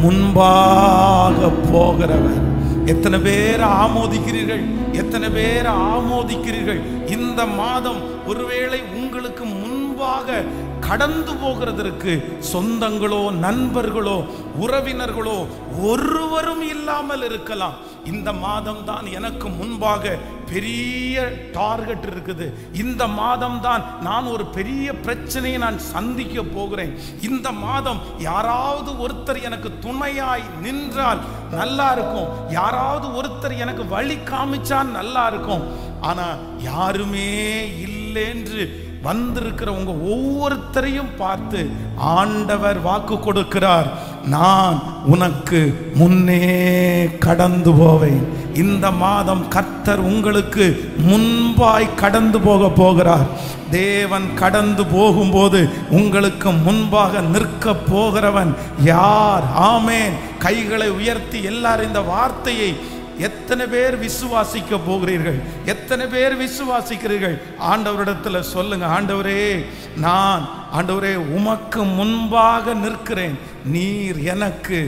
முன்பாக போகிறவர் எத்தனை பேர் ஆமோதிக்கிறீர்கள் எத்தனை பேர் ஆமோதிக்கிறீர்கள் இந்த மாதம் ஒருவேளை உங்களுக்கு முன்பாக கடந்து போகிறதற்கு சொந்தங்களோ நண்பர்களோ உறவினர்களோ ஒருவரும் இல்லாமல் இருக்கலாம் இந்த மாதம் தான் எனக்கு முன்பாக பெரிய டார்கெட் இருக்குது இந்த மாதம் தான் நான் ஒரு பெரிய பிரச்சனையை நான் சந்திக்க போகிறேன் இந்த மாதம் யாராவது ஒருத்தர் எனக்கு துணையாய் நின்றால் நல்லா இருக்கும் யாராவது ஒருத்தர் எனக்கு வழி காமிச்சா நல்லா இருக்கும் ஆனா யாருமே இல்லைன்று வந்திருக்கிற உங்க ஒவ்வொருத்தரையும் பார்த்து ஆண்டவர் வாக்கு கொடுக்கிறார் நான் உனக்கு முன்னே கடந்து போவேன் இந்த மாதம் கர்த்தர் உங்களுக்கு முன்பாய் கடந்து போக போகிறார் தேவன் கடந்து போகும்போது உங்களுக்கு முன்பாக நிற்க போகிறவன் யார் ஆமேன் கைகளை உயர்த்தி எல்லாரும் இந்த வார்த்தையை எத்தனை பேர் விசுவாசிக்க போகிறீர்கள் எத்தனை பேர் விசுவாசிக்கிறீர்கள் ஆண்டவரிடத்துல சொல்லுங்க ஆண்டவரே நான் ஆண்டவரே உமக்கு முன்பாக நிற்கிறேன் நீர் எனக்கு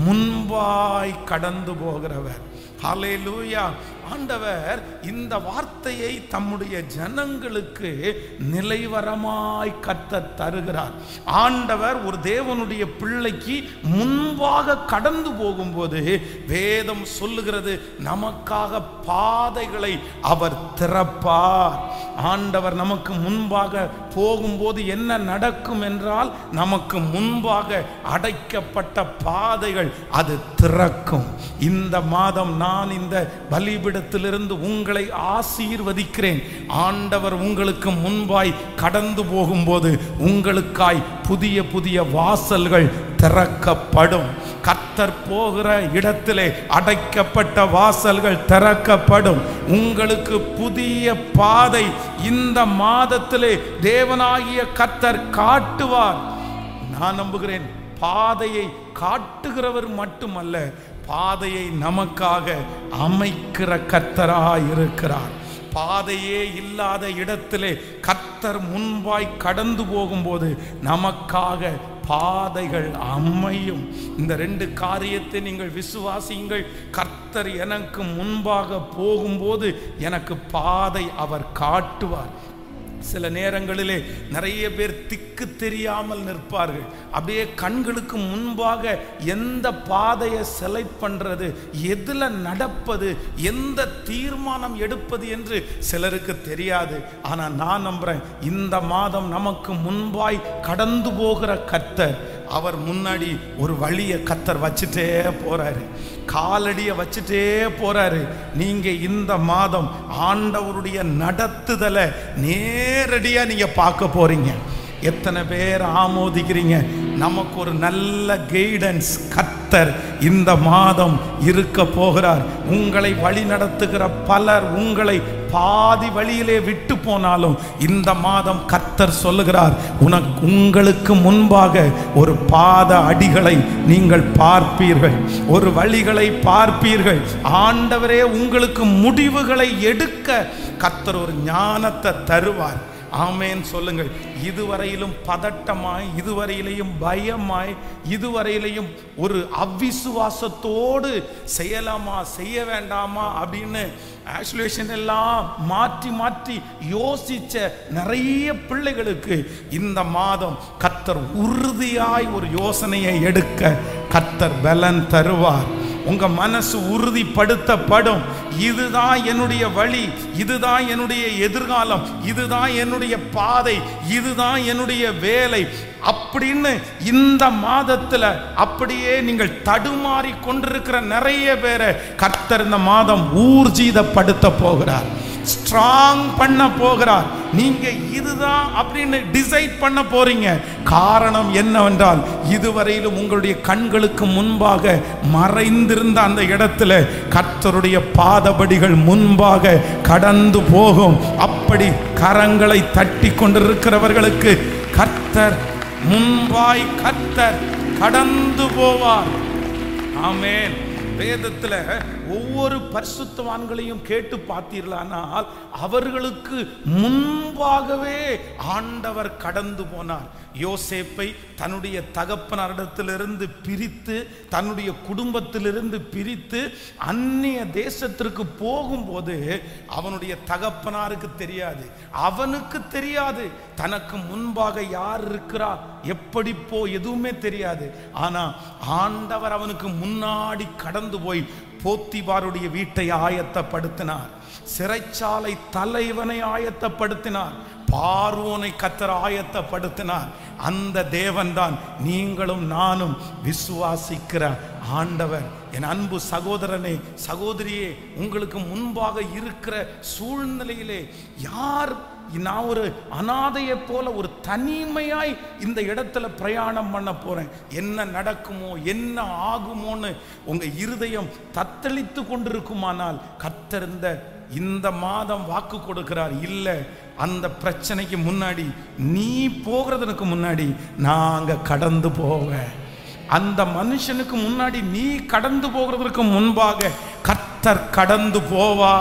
முன்பாய் கடந்து போகிறவர் ஹalleluya ஆண்டவர் இந்த வார்த்தையை தம்முடைய ஜனங்களுக்கு நிலைவரமாய் கத்த தருகிறார் ஆண்டவர் ஒரு தேவனுடைய பிள்ளைக்கு முன்பாக கடந்து போகும்போது வேதம் சொல்லுகிறது நமக்காக பாதைகளை அவர் திறப்பார் ஆண்டவர் நமக்கு முன்பாக போகும்போது என்ன நடக்கும் என்றால் நமக்கு முன்பாக அடைக்கப்பட்ட பாதைகள் அது திறக்கும் இந்த மாதம் நான் இந்த பலிபிடத்திலிருந்து உங்களை ஆசீர்வதிக்கிறேன் ஆண்டவர் உங்களுக்கு முன்பாய் கடந்து போகும்போது உங்களுக்காய் புதிய புதிய வாசல்கள் திறக்கப்படும் கத்தர் போகிற இடத்திலே அடைக்கப்பட்ட வாசல்கள் திறக்கப்படும் உங்களுக்கு புதிய பாதை இந்த மாதத்திலே தேவனாகிய கத்தர் காட்டுவார் நான் நம்புகிறேன் பாதையை காட்டுகிறவர் மட்டுமல்ல பாதையை நமக்காக அமைக்கிற கத்தராய் இருக்கிறார் பாதையே இல்லாத இடத்திலே கத்தர் முன்பாய் கடந்து போகும்போது நமக்காக பாதைகள் அமையும் இந்த ரெண்டு காரியத்தை நீங்கள் விசுவாசியுங்கள் கர்த்தர் எனக்கு முன்பாக போகும்போது எனக்கு பாதை அவர் காட்டுவார் சில நேரங்களிலே நிறைய பேர் திக்கு தெரியாமல் நிற்பார்கள் அப்படியே கண்களுக்கு முன்பாக எந்த பாதையை செலக்ட் பண்றது எதுல நடப்பது எந்த தீர்மானம் எடுப்பது என்று சிலருக்கு தெரியாது ஆனா நான் நம்புறேன் இந்த மாதம் நமக்கு முன்பாய் கடந்து போகிற கர்த்தர் அவர் முன்னாடி ஒரு வழியை கத்தர் வச்சுட்டே போறாரு காலடியை வச்சுட்டே போறாரு நீங்க இந்த மாதம் ஆண்டவருடைய நடத்துதலை நேரடியா நீங்க பார்க்க போறீங்க எத்தனை பேர் ஆமோதிக்கிறீங்க நமக்கு ஒரு நல்ல கைடன்ஸ் கத்தர் இந்த மாதம் இருக்க போகிறார் உங்களை வழி நடத்துகிற பலர் உங்களை பாதி வழியிலே விட்டு போனாலும் இந்த மாதம் கத்தர் சொல்லுகிறார் உனக்கு உங்களுக்கு முன்பாக ஒரு பாத அடிகளை நீங்கள் பார்ப்பீர்கள் ஒரு வழிகளை பார்ப்பீர்கள் ஆண்டவரே உங்களுக்கு முடிவுகளை எடுக்க கத்தர் ஒரு ஞானத்தை தருவார் ஆமேன் சொல்லுங்கள் இதுவரையிலும் பதட்டமாய் இதுவரையிலையும் பயமாய் இதுவரையிலையும் ஒரு அவ்விசுவாசத்தோடு செய்யலாமா செய்ய வேண்டாமா அப்படின்னு ஆசுலேஷன் எல்லாம் மாற்றி மாற்றி யோசிச்ச நிறைய பிள்ளைகளுக்கு இந்த மாதம் கத்தர் உறுதியாய் ஒரு யோசனையை எடுக்க கத்தர் பலன் தருவார் உங்க மனசு உறுதிப்படுத்தப்படும் இதுதான் என்னுடைய வழி இதுதான் என்னுடைய எதிர்காலம் இதுதான் என்னுடைய பாதை இதுதான் என்னுடைய வேலை அப்படின்னு இந்த மாதத்துல அப்படியே நீங்கள் தடுமாறி கொண்டிருக்கிற நிறைய பேரை கர்த்தர் இந்த மாதம் ஊர்ஜிதப்படுத்த போகிறார் ஸ்ட்ராங் பண்ண போகிறார் நீங்க இதுதான் அப்படின்னு டிசைட் பண்ண போறீங்க காரணம் என்னவென்றால் இதுவரையிலும் உங்களுடைய கண்களுக்கு முன்பாக மறைந்திருந்த அந்த இடத்துல கர்த்தருடைய பாதபடிகள் முன்பாக கடந்து போகும் அப்படி கரங்களை தட்டி கொண்டிருக்கிறவர்களுக்கு கர்த்தர் முன்பாய் கர்த்தர் கடந்து போவார் ஆமென் வேதத்துல ஒவ்வொரு பரிசுத்தவான்களையும் கேட்டு பார்த்தீர்களானால் அவர்களுக்கு முன்பாகவே ஆண்டவர் கடந்து போனார் யோசேப்பை தன்னுடைய தகப்பனாரிடத்திலிருந்து பிரித்து தன்னுடைய குடும்பத்திலிருந்து பிரித்து அந்நிய தேசத்திற்கு போகும்போது அவனுடைய தகப்பனாருக்கு தெரியாது அவனுக்கு தெரியாது தனக்கு முன்பாக யார் இருக்கிறா எப்படி போ எதுவுமே தெரியாது ஆனா ஆண்டவர் அவனுக்கு முன்னாடி கடந்து போய் போத்திபாருடைய வீட்டை ஆயத்தப்படுத்தினார் சிறைச்சாலை தலைவனை ஆயத்தப்படுத்தினார் பார்வோனை கத்தர் ஆயத்தப்படுத்தினார் அந்த தேவன்தான் நீங்களும் நானும் விசுவாசிக்கிற ஆண்டவர் என் அன்பு சகோதரனே சகோதரியே உங்களுக்கு முன்பாக இருக்கிற சூழ்நிலையிலே யார் நான் ஒரு அனாதையை போல ஒரு தனிமையாய் இந்த இடத்துல பிரயாணம் பண்ண போறேன் என்ன நடக்குமோ என்ன ஆகுமோன்னு உங்க இருதயம் தத்தளித்து கொண்டிருக்குமானால் கத்தறிந்த இந்த மாதம் வாக்கு கொடுக்கிறார் இல்லை அந்த பிரச்சனைக்கு முன்னாடி நீ போகிறதுக்கு முன்னாடி நான் அங்க கடந்து போவேன் அந்த மனுஷனுக்கு முன்னாடி நீ கடந்து போகிறதற்கு முன்பாக கர்த்தர் கடந்து போவார்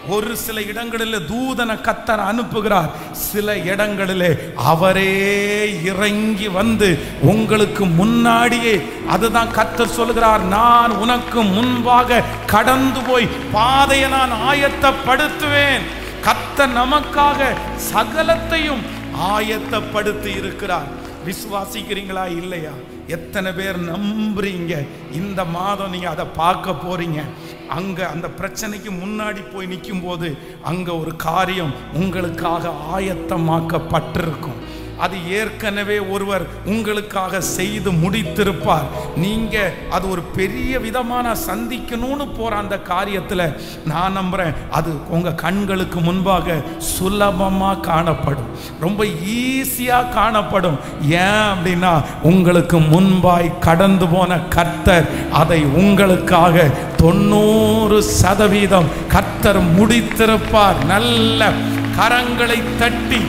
ஒரு சில இடங்களில் தூதனை கத்தர் அனுப்புகிறார் சில இடங்களிலே அவரே இறங்கி வந்து உங்களுக்கு முன்னாடியே அதுதான் கத்தர் சொல்கிறார் நான் உனக்கு முன்பாக கடந்து போய் பாதையை நான் ஆயத்தப்படுத்துவேன் கத்தர் நமக்காக சகலத்தையும் ஆயத்தப்படுத்தி இருக்கிறார் விசுவாசிக்கிறீங்களா இல்லையா எத்தனை பேர் நம்புறீங்க இந்த மாதம் நீங்க அதை பார்க்க போறீங்க அங்க அந்த பிரச்சனைக்கு முன்னாடி போய் நிற்கும் போது அங்க ஒரு காரியம் உங்களுக்காக ஆயத்தமாக்கப்பட்டிருக்கும் அது ஏற்கனவே ஒருவர் உங்களுக்காக செய்து முடித்திருப்பார் நீங்க அது ஒரு பெரிய விதமான சந்திக்கணும்னு போற அந்த காரியத்துல நான் நம்புறேன் அது உங்க கண்களுக்கு முன்பாக சுலபமா காணப்படும் ரொம்ப ஈஸியா காணப்படும் ஏன் அப்படின்னா உங்களுக்கு முன்பாய் கடந்து போன கர்த்தர் அதை உங்களுக்காக தொண்ணூறு சதவீதம் கர்த்தர் முடித்திருப்பார் நல்ல கரங்களை தட்டி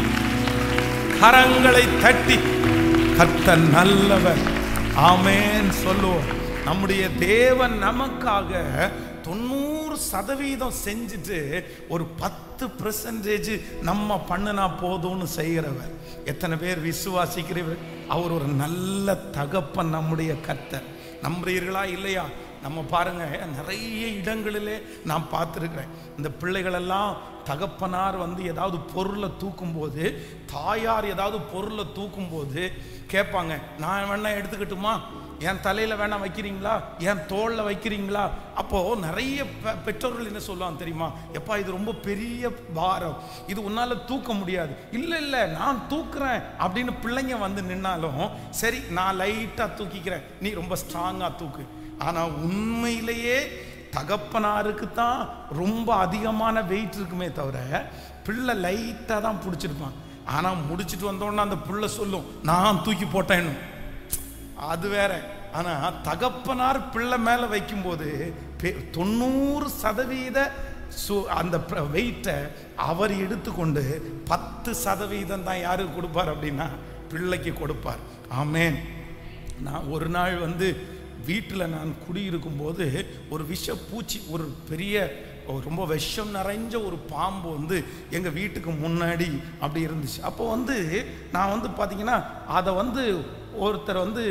கரங்களை தட்டி கர்த்தர் நல்லவர் ஆமேன் சொல்லுவோம் நம்முடைய தேவன் நமக்காக தொண்ணூறு சதவீதம் செஞ்சுட்டு ஒரு பத்து பெர்சன்டேஜ் நம்ம பண்ணுனா போதும்னு செய்கிறவர் எத்தனை பேர் விசுவாசிக்கிறவர் அவர் ஒரு நல்ல தகப்பன் நம்முடைய கர்த்தர் நம்புறீர்களா இல்லையா நம்ம பாருங்க நிறைய இடங்களிலே நான் பார்த்துருக்கிறேன் இந்த பிள்ளைகளெல்லாம் தகப்பனார் வந்து ஏதாவது பொருளை தூக்கும்போது தாயார் ஏதாவது பொருளை தூக்கும்போது கேட்பாங்க நான் வேணா எடுத்துக்கட்டுமா என் தலையில வேணா வைக்கிறீங்களா என் தோல்ல வைக்கிறீங்களா அப்போ நிறைய பெ- பெற்றோர்கள் என்ன சொல்லுவாங்க தெரியுமா எப்பா இது ரொம்ப பெரிய பாரம் இது உன்னால தூக்க முடியாது இல்ல இல்ல நான் தூக்குறேன் அப்படின்னு பிள்ளைங்க வந்து நின்னாலும் சரி நான் லைட்டா தூக்கிக்கிறேன் நீ ரொம்ப ஸ்ட்ராங்கா தூக்கு ஆனா உண்மையிலேயே தகப்பனாருக்கு தான் ரொம்ப அதிகமான வெயிட் இருக்குமே தவிர பிள்ளை லைட்டாக தான் பிடிச்சிருப்பான் ஆனால் முடிச்சிட்டு வந்தோடனே அந்த பிள்ளை சொல்லும் நான் தூக்கி போட்டேன்னு அது வேற ஆனா தகப்பனார் பிள்ளை மேல வைக்கும்போது பெ- தொண்ணூறு சதவீத சு- அந்த வெயிட்டை அவர் எடுத்துக்கொண்டு பத்து சதவீதம் தான் யாருக்கு கொடுப்பார் அப்படின்னா பிள்ளைக்கு கொடுப்பார் ஆமென் நான் ஒரு நாள் வந்து வீட்டில் நான் குடியிருக்கும் போது ஒரு விஷ பூச்சி ஒரு பெரிய ஒரு ரொம்ப விஷம் நிறைஞ்ச ஒரு பாம்பு வந்து எங்கள் வீட்டுக்கு முன்னாடி அப்படி இருந்துச்சு அப்போ வந்து நான் வந்து பார்த்தீங்கன்னா அதை வந்து ஒருத்தர் வந்து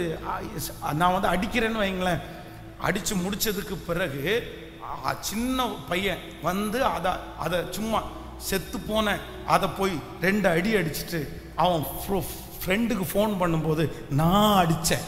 அ, நான் வந்து அடிக்கிறேன்னு வைங்களேன் அடித்து முடிச்சதுக்கு பிறகு அ, சின்ன பையன் வந்து அதை அதை சும்மா செத்து போன அதை போய் ரெண்டு அடி அடிச்சிட்டு அவன் ஃப்ரெண்டுக்கு ஃபோன் பண்ணும்போது நான் அடித்தேன்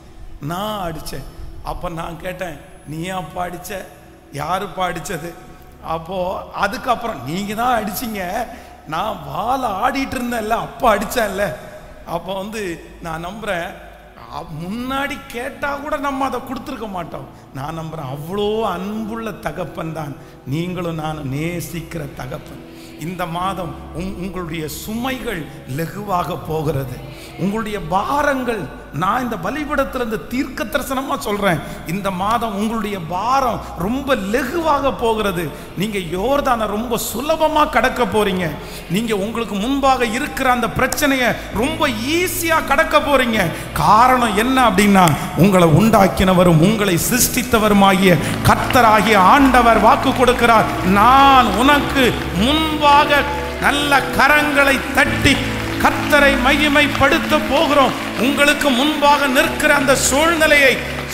நான் அடித்தேன் அப்போ நான் கேட்டேன் நீ அப்பா அடிச்ச யாருப்பா அடிச்சது அப்போ அதுக்கப்புறம் நீங்க தான் அடிச்சீங்க நான் வாழை ஆடிட்டு இருந்தேன்ல அப்பா அடிச்சேன்ல அப்போ வந்து நான் நம்புறேன் அ- முன்னாடி கேட்டா கூட நம்ம அதை கொடுத்துருக்க மாட்டோம் நான் நம்புறேன் அவ்வளோ அன்புள்ள தகப்பன் தான் நீங்களும் நானும் நேசிக்கிற தகப்பன் இந்த மாதம் உங்- உங்களுடைய சுமைகள் லெகுவாக போகிறது உங்களுடைய பாரங்கள் நான் இந்த பலிபடத்தில் இந்த தீர்க்க தரிசனமா சொல்றேன் இந்த மாதம் உங்களுடைய பாரம் ரொம்ப லெகுவாக போகிறது நீங்க யோர்தானை ரொம்ப சுலபமா கடக்க போறீங்க நீங்க உங்களுக்கு முன்பாக இருக்கிற அந்த பிரச்சனையை ரொம்ப ஈஸியா கடக்க போறீங்க காரணம் என்ன அப்படின்னா உங்களை உண்டாக்கினவரும் உங்களை சிருஷ்டித்தவருமாகிய கர்த்தராகிய ஆண்டவர் வாக்கு கொடுக்கிறார் நான் உனக்கு முன்பாக நல்ல கரங்களை தட்டி கர்த்தரை மகிமைப்படுத்த போகிறோம் உங்களுக்கு முன்பாக நிற்கிற அந்த சூழ்நிலையை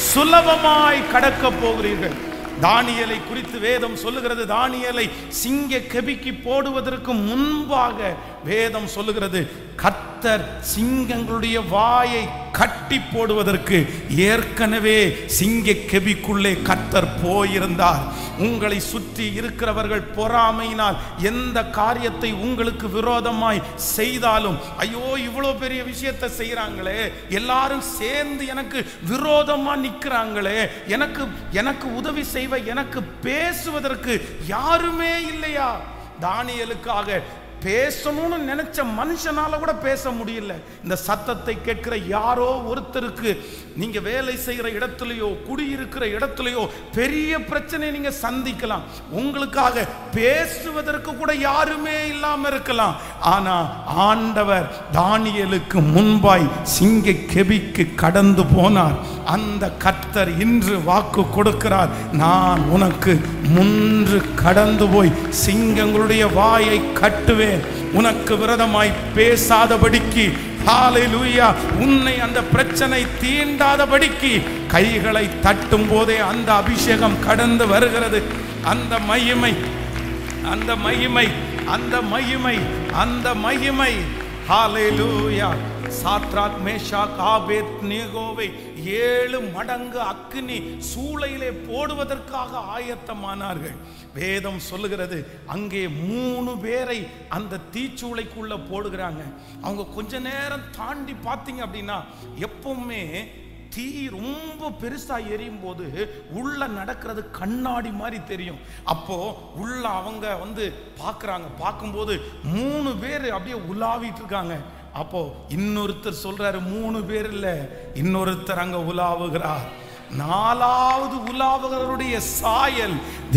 சுலபமாய் கடக்க போகிறீர்கள் தானியலை குறித்து வேதம் சொல்லுகிறது தானியலை சிங்க கெபிக்கு போடுவதற்கு முன்பாக வேதம் சொல்லுகிறது கர்த்தர் சிங்கங்களுடைய வாயை கட்டி போடுவதற்கு ஏற்கனவே சிங்க கெபிக்குள்ளே கர்த்தர் போயிருந்தார் உங்களை சுற்றி இருக்கிறவர்கள் பொறாமையினால் எந்த காரியத்தை உங்களுக்கு விரோதமாய் செய்தாலும் ஐயோ இவ்வளோ பெரிய விஷயத்தை செய்கிறாங்களே எல்லாரும் சேர்ந்து எனக்கு விரோதமா நிற்கிறாங்களே எனக்கு எனக்கு உதவி செய்வ எனக்கு பேசுவதற்கு யாருமே இல்லையா தானியலுக்காக பேசணும்னு நினைச்ச மனுஷனால கூட பேச முடியல இந்த சத்தத்தை கேட்கிற யாரோ ஒருத்தருக்கு நீங்க வேலை செய்கிற இடத்துலயோ குடியிருக்கிற இடத்துலயோ பெரிய பிரச்சனை நீங்க சந்திக்கலாம் உங்களுக்காக பேசுவதற்கு கூட யாருமே இல்லாம இருக்கலாம் ஆனா ஆண்டவர் தானியலுக்கு முன்பாய் சிங்க கெபிக்கு கடந்து போனார் அந்த கர்த்தர் இன்று வாக்கு கொடுக்கிறார் நான் உனக்கு முன்று கடந்து போய் சிங்கங்களுடைய வாயை கட்டுவேன் உனக்கு விரதமாய் பேசாதபடிக்கு ஹalleluya உன்னை அந்த பிரச்சனை தீண்டாதபடிக்கு கைகளை தட்டும் போதே அந்த அபிஷேகம் கடந்து வருகிறது அந்த மகிமை அந்த மகிமை அந்த மகிமை அந்த மகிமை ஹalleluya சாத்ராக் மேஷாக் ஆபேத் நேகோவை ஏழு மடங்கு அக்கினி சூளையிலே போடுவதற்காக ஆயத்தமானார்கள் வேதம் சொல்லுகிறது அங்கே மூணு பேரை அந்த தீச்சூளைக்குள்ள போடுகிறாங்க அவங்க கொஞ்ச நேரம் தாண்டி பார்த்தீங்க அப்படின்னா எப்பவுமே தீ ரொம்ப பெருசா எரியும் போது உள்ள நடக்கிறது கண்ணாடி மாதிரி தெரியும் அப்போ உள்ள அவங்க வந்து பார்க்கறாங்க பார்க்கும்போது மூணு பேர் அப்படியே உலாவிட்டு இருக்காங்க அப்போ இன்னொருத்தர் சொல்றாரு மூணு பேர் இல்ல இன்னொருத்தர் அங்க உலாவுகிறார் நாலாவது உலாவுகிறவருடைய சாயல்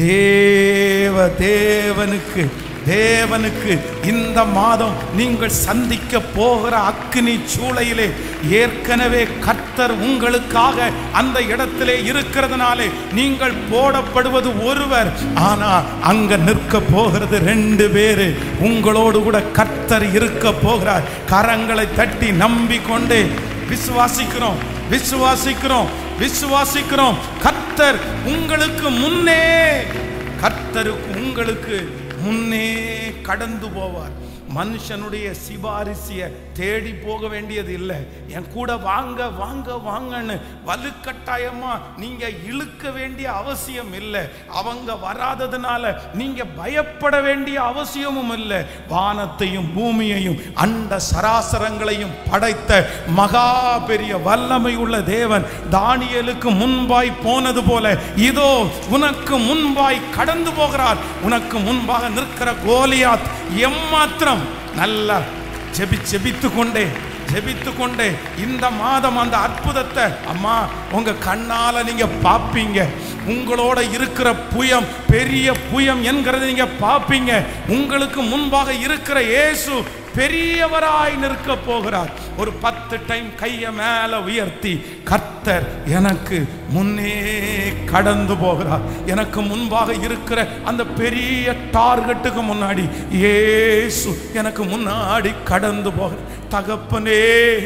தேவ தேவனுக்கு தேவனுக்கு இந்த மாதம் நீங்கள் சந்திக்க போகிற அக்கினி சூளையிலே ஏற்கனவே கர்த்தர் உங்களுக்காக அந்த இடத்திலே இருக்கிறதுனாலே நீங்கள் போடப்படுவது ஒருவர் ஆனா அங்க நிற்க போகிறது ரெண்டு பேரு உங்களோடு கூட கர்த்தர் இருக்க போகிறார் கரங்களை தட்டி நம்பிக்கொண்டே விசுவாசிக்கிறோம் விசுவாசிக்கிறோம் விசுவாசிக்கிறோம் கர்த்தர் உங்களுக்கு முன்னே கர்த்தருக்கு உங்களுக்கு முன்னே கடந்து போவார் மனுஷனுடைய சிபாரிசிய தேடி போக வேண்டியது இல்லை என் கூட வாங்க வாங்க வாங்கன்னு வலுக்கட்டாயமா நீங்க இழுக்க வேண்டிய அவசியம் இல்லை அவங்க வராததுனால நீங்க பயப்பட வேண்டிய அவசியமும் இல்லை வானத்தையும் பூமியையும் அண்ட சராசரங்களையும் படைத்த மகா பெரிய வல்லமை உள்ள தேவன் தானியலுக்கு முன்பாய் போனது போல இதோ உனக்கு முன்பாய் கடந்து போகிறார் உனக்கு முன்பாக நிற்கிற கோலியாத் எம்மாத்திரம் நல்லா ஜெபி ஜெபித்து கொண்டே ஜெபித்து கொண்டே இந்த மாதம் அந்த அற்புதத்தை அம்மா உங்க கண்ணால நீங்க பாப்பீங்க உங்களோட இருக்கிற புயம் பெரிய புயம் என்கிறத நீங்க பாப்பீங்க உங்களுக்கு முன்பாக இருக்கிற இயேசு பெரியவராய் நிற்க போகிறார் ஒரு பத்து டைம் கையை மேல உயர்த்தி கர்த்தர் எனக்கு முன்னே கடந்து போகிறார் எனக்கு முன்பாக இருக்கிற அந்த பெரிய டார்கெட்டுக்கு முன்னாடி இயேசு எனக்கு முன்னாடி கடந்து போகிறார் தகப்பனே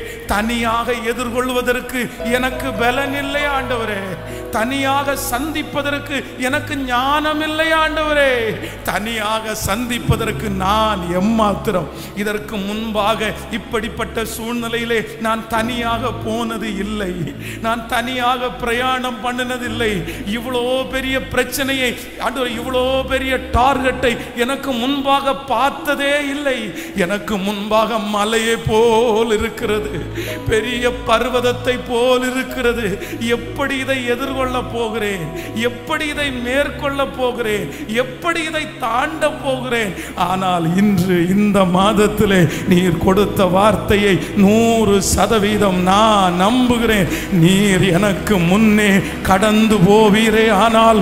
தனியாக எதிர்கொள்வதற்கு எனக்கு பலன் இல்லை ஆண்டவரே தனியாக சந்திப்பதற்கு எனக்கு ஞானம் இல்லை ஆண்டவரே தனியாக சந்திப்பதற்கு நான் எம்மாத்திரம் இதற்கு முன்பாக இப்படிப்பட்ட சூழ்நிலையிலே நான் தனியாக போனது இல்லை நான் தனியாக பிரயாணம் பண்ணினதில்லை இவ்வளோ பெரிய பிரச்சனையை ஆண்டவர் இவ்வளோ பெரிய டார்கெட்டை எனக்கு முன்பாக பார்த்ததே இல்லை எனக்கு முன்பாக மலையை போல் இருக்கிறது பெரிய பர்வதத்தை போல் இருக்கிறது எப்படி இதை எதிர்கொள்ள போகிறேன் எப்படி இதை மேற்கொள்ள போகிறேன் எப்படி இதை தாண்ட போகிறேன் ஆனால் இன்று இந்த மாதத்திலே நீர் கொடுத்த வார்த்தையை நூறு சதவீதம் நான் நம்புகிறேன் நீர் எனக்கு முன்னே கடந்து போவீரே ஆனால்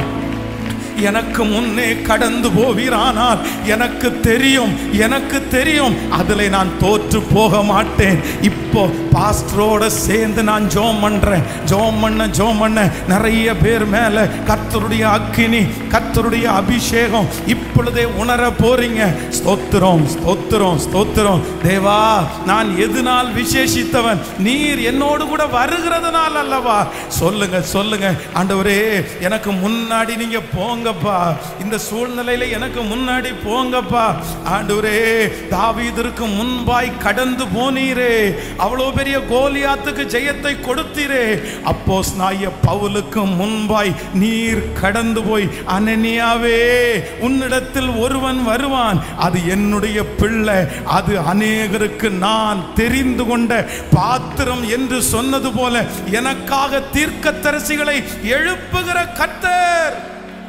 எனக்கு முன்னே கடந்து போவீரானால் எனக்கு தெரியும் எனக்கு தெரியும் அதில் நான் தோற்று போக மாட்டேன் இப்போ பாஸ்டரோட சேர்ந்து நான் ஜோம் பண்றேன் ஜோம் பண்ண ஜோம் பண்ண நிறைய பேர் மேல கர்த்தருடைய அக்கினி கர்த்தருடைய அபிஷேகம் இப்பொழுதே உணர போறீங்க ஸ்தோத்திரம் ஸ்தோத்திரம் ஸ்தோத்திரம் தேவா நான் எதுனால் விசேஷித்தவன் நீர் என்னோடு கூட வருகிறதுனால் அல்லவா சொல்லுங்க சொல்லுங்க ஆண்டவரே எனக்கு முன்னாடி நீங்க போங்கப்பா இந்த சூழ்நிலையில எனக்கு முன்னாடி போங்கப்பா ஆண்டவரே தாவீதற்கு முன்பாய் கடந்து போனீரே அவ்வளோ பெரிய கோலியாத்துக்கு ஜெயத்தை கொடுத்தீரே அப்போஸ் நாய பவுலுக்கு முன்பாய் நீர் கடந்து போய் அனனியாவே உன்னிடத்தில் ஒருவன் வருவான் அது என்னுடைய பிள்ளை அது அநேகருக்கு நான் தெரிந்து கொண்ட பாத்திரம் என்று சொன்னது போல எனக்காக தீர்க்கத்தரசிகளை எழுப்புகிற கர்த்தர்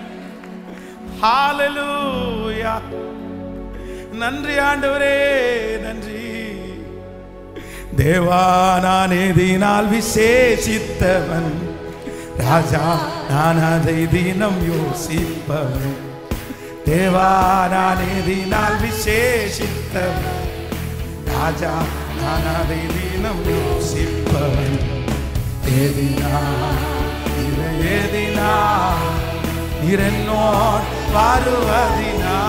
ஹalleluya நன்றி ஆண்டவரே நன்றி தேவா நான் எதினால் விசேஷித்தவன் ராஜா நான் அதை தினம் யோசிப்பவன் தேவா நான் எதினால் விசேஷித்தவன் ராஜா நான் அதை தினம் யோசிப்பவன் ஏதினா இது ஏதினா இரன்னோர் வருவதினா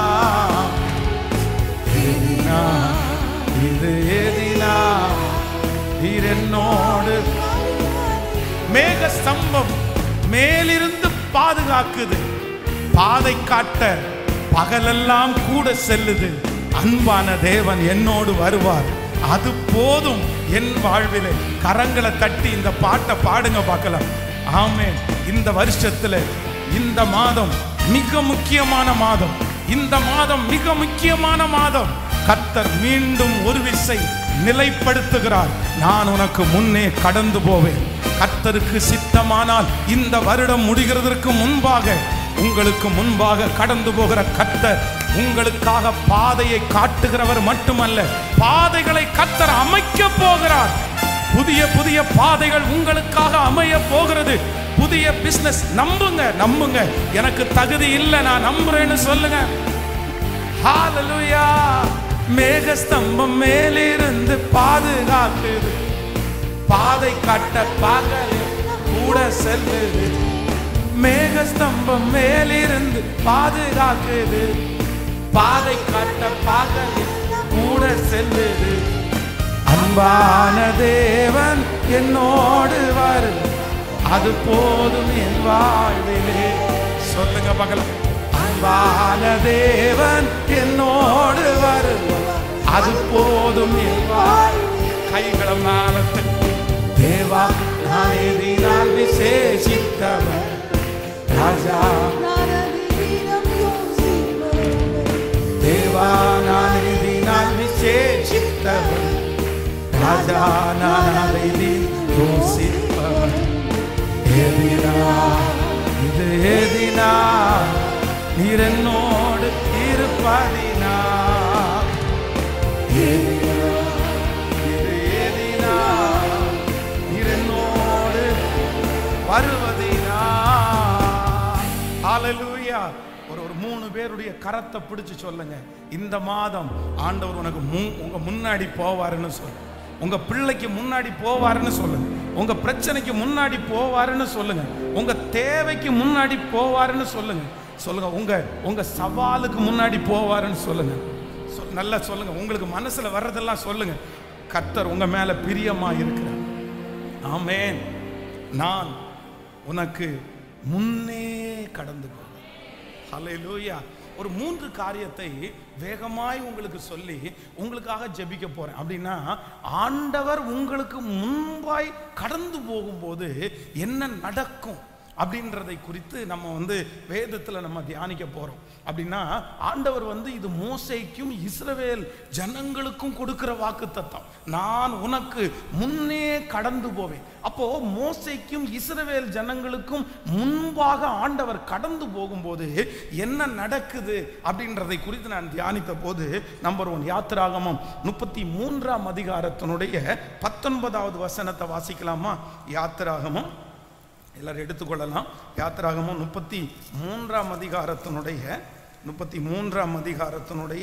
ஏதினா இது ஏதினா இரன்னோடு மேக ஸ்தம்பம் மேலிருந்து பாதுகாக்குது பாதை காட்ட பகலெல்லாம் கூட செல்லுது அன்பான தேவன் என்னோடு வருவார் அது போதும் என் வாழ்விலே கரங்களை தட்டி இந்த பாட்டை பாடுங்க பார்க்கலாம் ஆமே இந்த வருஷத்துல இந்த மாதம் மிக முக்கியமான மாதம் இந்த மாதம் மிக முக்கியமான மாதம் கர்த்தர் மீண்டும் ஒரு விசை நிலைப்படுத்துகிறார் நான் உனக்கு முன்னே கடந்து போவேன் கர்த்தருக்கு சித்தமானால் இந்த வருடம் முடிகிறதற்கு முன்பாக உங்களுக்கு முன்பாக கடந்து போகிற கர்த்தர் உங்களுக்காக பாதையை காட்டுகிறவர் மட்டுமல்ல பாதைகளை கர்த்தர் அமைக்க போகிறார் புதிய புதிய பாதைகள் உங்களுக்காக அமைய போகிறது புதிய பிசினஸ் நம்புங்க நம்புங்க எனக்கு தகுதி இல்லை நான் நம்புறேன்னு சொல்லுங்க ஹalleluya மேகஸ்தம்பம் மேலிருந்து பாதுகாக்குது பாதை காட்ட பகலில் கூட செல்லுது மேகஸ்தம்பம் மேலிருந்து பாதுகாக்குது பாதை காட்ட பகலில் கூட செல்லுது அன்பான தேவன் என்னோடு வரும் அது போதும் என் வாழ்விலே சொல்லுங்க பகலம் அன்பான தேவன் என்னோடு வரும் அது போதும் என் வாழ்விலே கைகளை மேல தட்டி, தேவா நான் எதினால் விசேஷித்தவன் ராஜா தேவா நான் எதினால் விசேஷித்தவன் ராஜா நான் அதை யோசிப்பவன் ஏதினா இது ஏதினா நீர் என்னோடு இருப்பதினா ஏதினா இது ஏதினா நீர் என்னோடு வருவதினா ஹalleluya ஒரு ஒரு மூணு பேருடைய கரத்தை பிடிச்சு சொல்லுங்க இந்த மாதம் ஆண்டவர் உனக்கு முன் உங்க முன்னாடி போவாருன்னு சொல்லு உங்க பிள்ளைக்கு முன்னாடி போவாருன்னு சொல்லுங்க உங்க பிரச்சனைக்கு முன்னாடி போவாருன்னு சொல்லுங்க உங்க தேவைக்கு முன்னாடி போவாருன்னு சொல்லுங்க சொல்லுங்க உங்க உங்க சவாலுக்கு முன்னாடி போவாருன்னு சொல்லுங்க சொல்- நல்லா சொல்லுங்க உங்களுக்கு மனசுல வர்றதெல்லாம் சொல்லுங்க கர்த்தர் உங்க மேல பிரியமா இருக்கிறார் ஆமென் நான் உனக்கு முன்னே கடந்து போவேன் ஹalleluya ஒரு மூன்று காரியத்தை வேகமாய் உங்களுக்கு சொல்லி உங்களுக்காக ஜெபிக்க போறேன் அப்படின்னா ஆண்டவர் உங்களுக்கு முன்பாய் கடந்து போகும்போது என்ன நடக்கும் அப்படின்றதை குறித்து நம்ம வந்து வேதத்தில் நம்ம தியானிக்க போறோம் அப்படின்னா ஆண்டவர் வந்து இது மோசைக்கும் இஸ்ரவேல் ஜனங்களுக்கும் கொடுக்கிற வாக்கு நான் உனக்கு முன்னே கடந்து போவேன் அப்போ மோசைக்கும் இஸ்ரவேல் ஜனங்களுக்கும் முன்பாக ஆண்டவர் கடந்து போகும்போது என்ன நடக்குது அப்படின்றதை குறித்து நான் தியானித்த போது நம்பர் ஒன் யாத்திராகமம் முப்பத்தி மூன்றாம் அதிகாரத்தினுடைய பத்தொன்பதாவது வசனத்தை வாசிக்கலாமா யாத்திராகமம் எல்லாரும் எடுத்துக்கொள்ளலாம் யாத்திராகமம் முப்பத்தி மூன்றாம் அதிகாரத்தினுடைய முப்பத்தி மூன்றாம் அதிகாரத்தினுடைய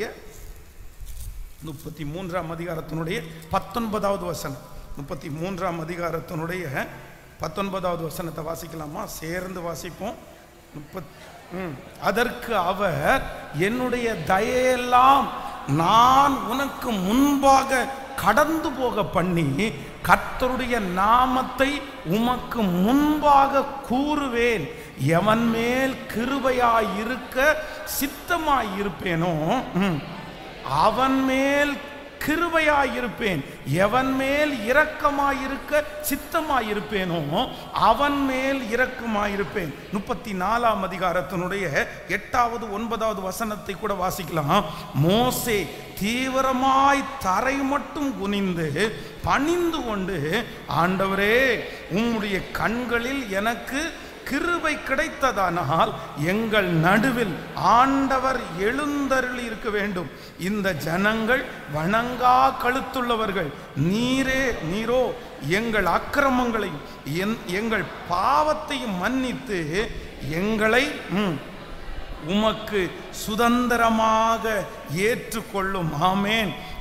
முப்பத்தி மூன்றாம் அதிகாரத்தினுடைய பத்தொன்பதாவது வசனம் முப்பத்தி மூன்றாம் அதிகாரத்தினுடைய பத்தொன்பதாவது வசனத்தை வாசிக்கலாமா சேர்ந்து வாசிப்போம் முப்பத் ம். அதற்கு அவர் என்னுடைய தயையெல்லாம் நான் உனக்கு முன்பாக கடந்து போக பண்ணி கர்த்தருடைய நாமத்தை உமக்கு முன்பாக கூறுவேன் எவன் மேல் கிருபையாய் இருக்க சித்தமாய் இருப்பேனோ ம், அவன் மேல் கிருபையாயிருப்பேன் எவன் மேல் இரக்கமாயிருக்க சித்தமாயிருப்பேனோ அவன் மேல் இரக்கமாயிருப்பேன் முப்பத்தி நாலாம் அதிகாரத்தினுடைய எட்டாவது ஒன்பதாவது வசனத்தை கூட வாசிக்கலாம் மோசே தீவிரமாய் தரை மட்டும் குனிந்து பணிந்து கொண்டு ஆண்டவரே உம்முடைய கண்களில் எனக்கு கிருபை கிடைத்ததானால் எங்கள் நடுவில் ஆண்டவர் எழுந்தருளி இருக்க வேண்டும் இந்த ஜனங்கள் வணங்கா கழுத்துள்ளவர்கள் நீரே நீரோ எங்கள் அக்கிரமங்களையும் என்- எங்கள் பாவத்தையும் மன்னித்து எங்களை ம், உமக்கு சுதந்திரமாக ஏற்றுக்கொள்ளும் ஆமேன்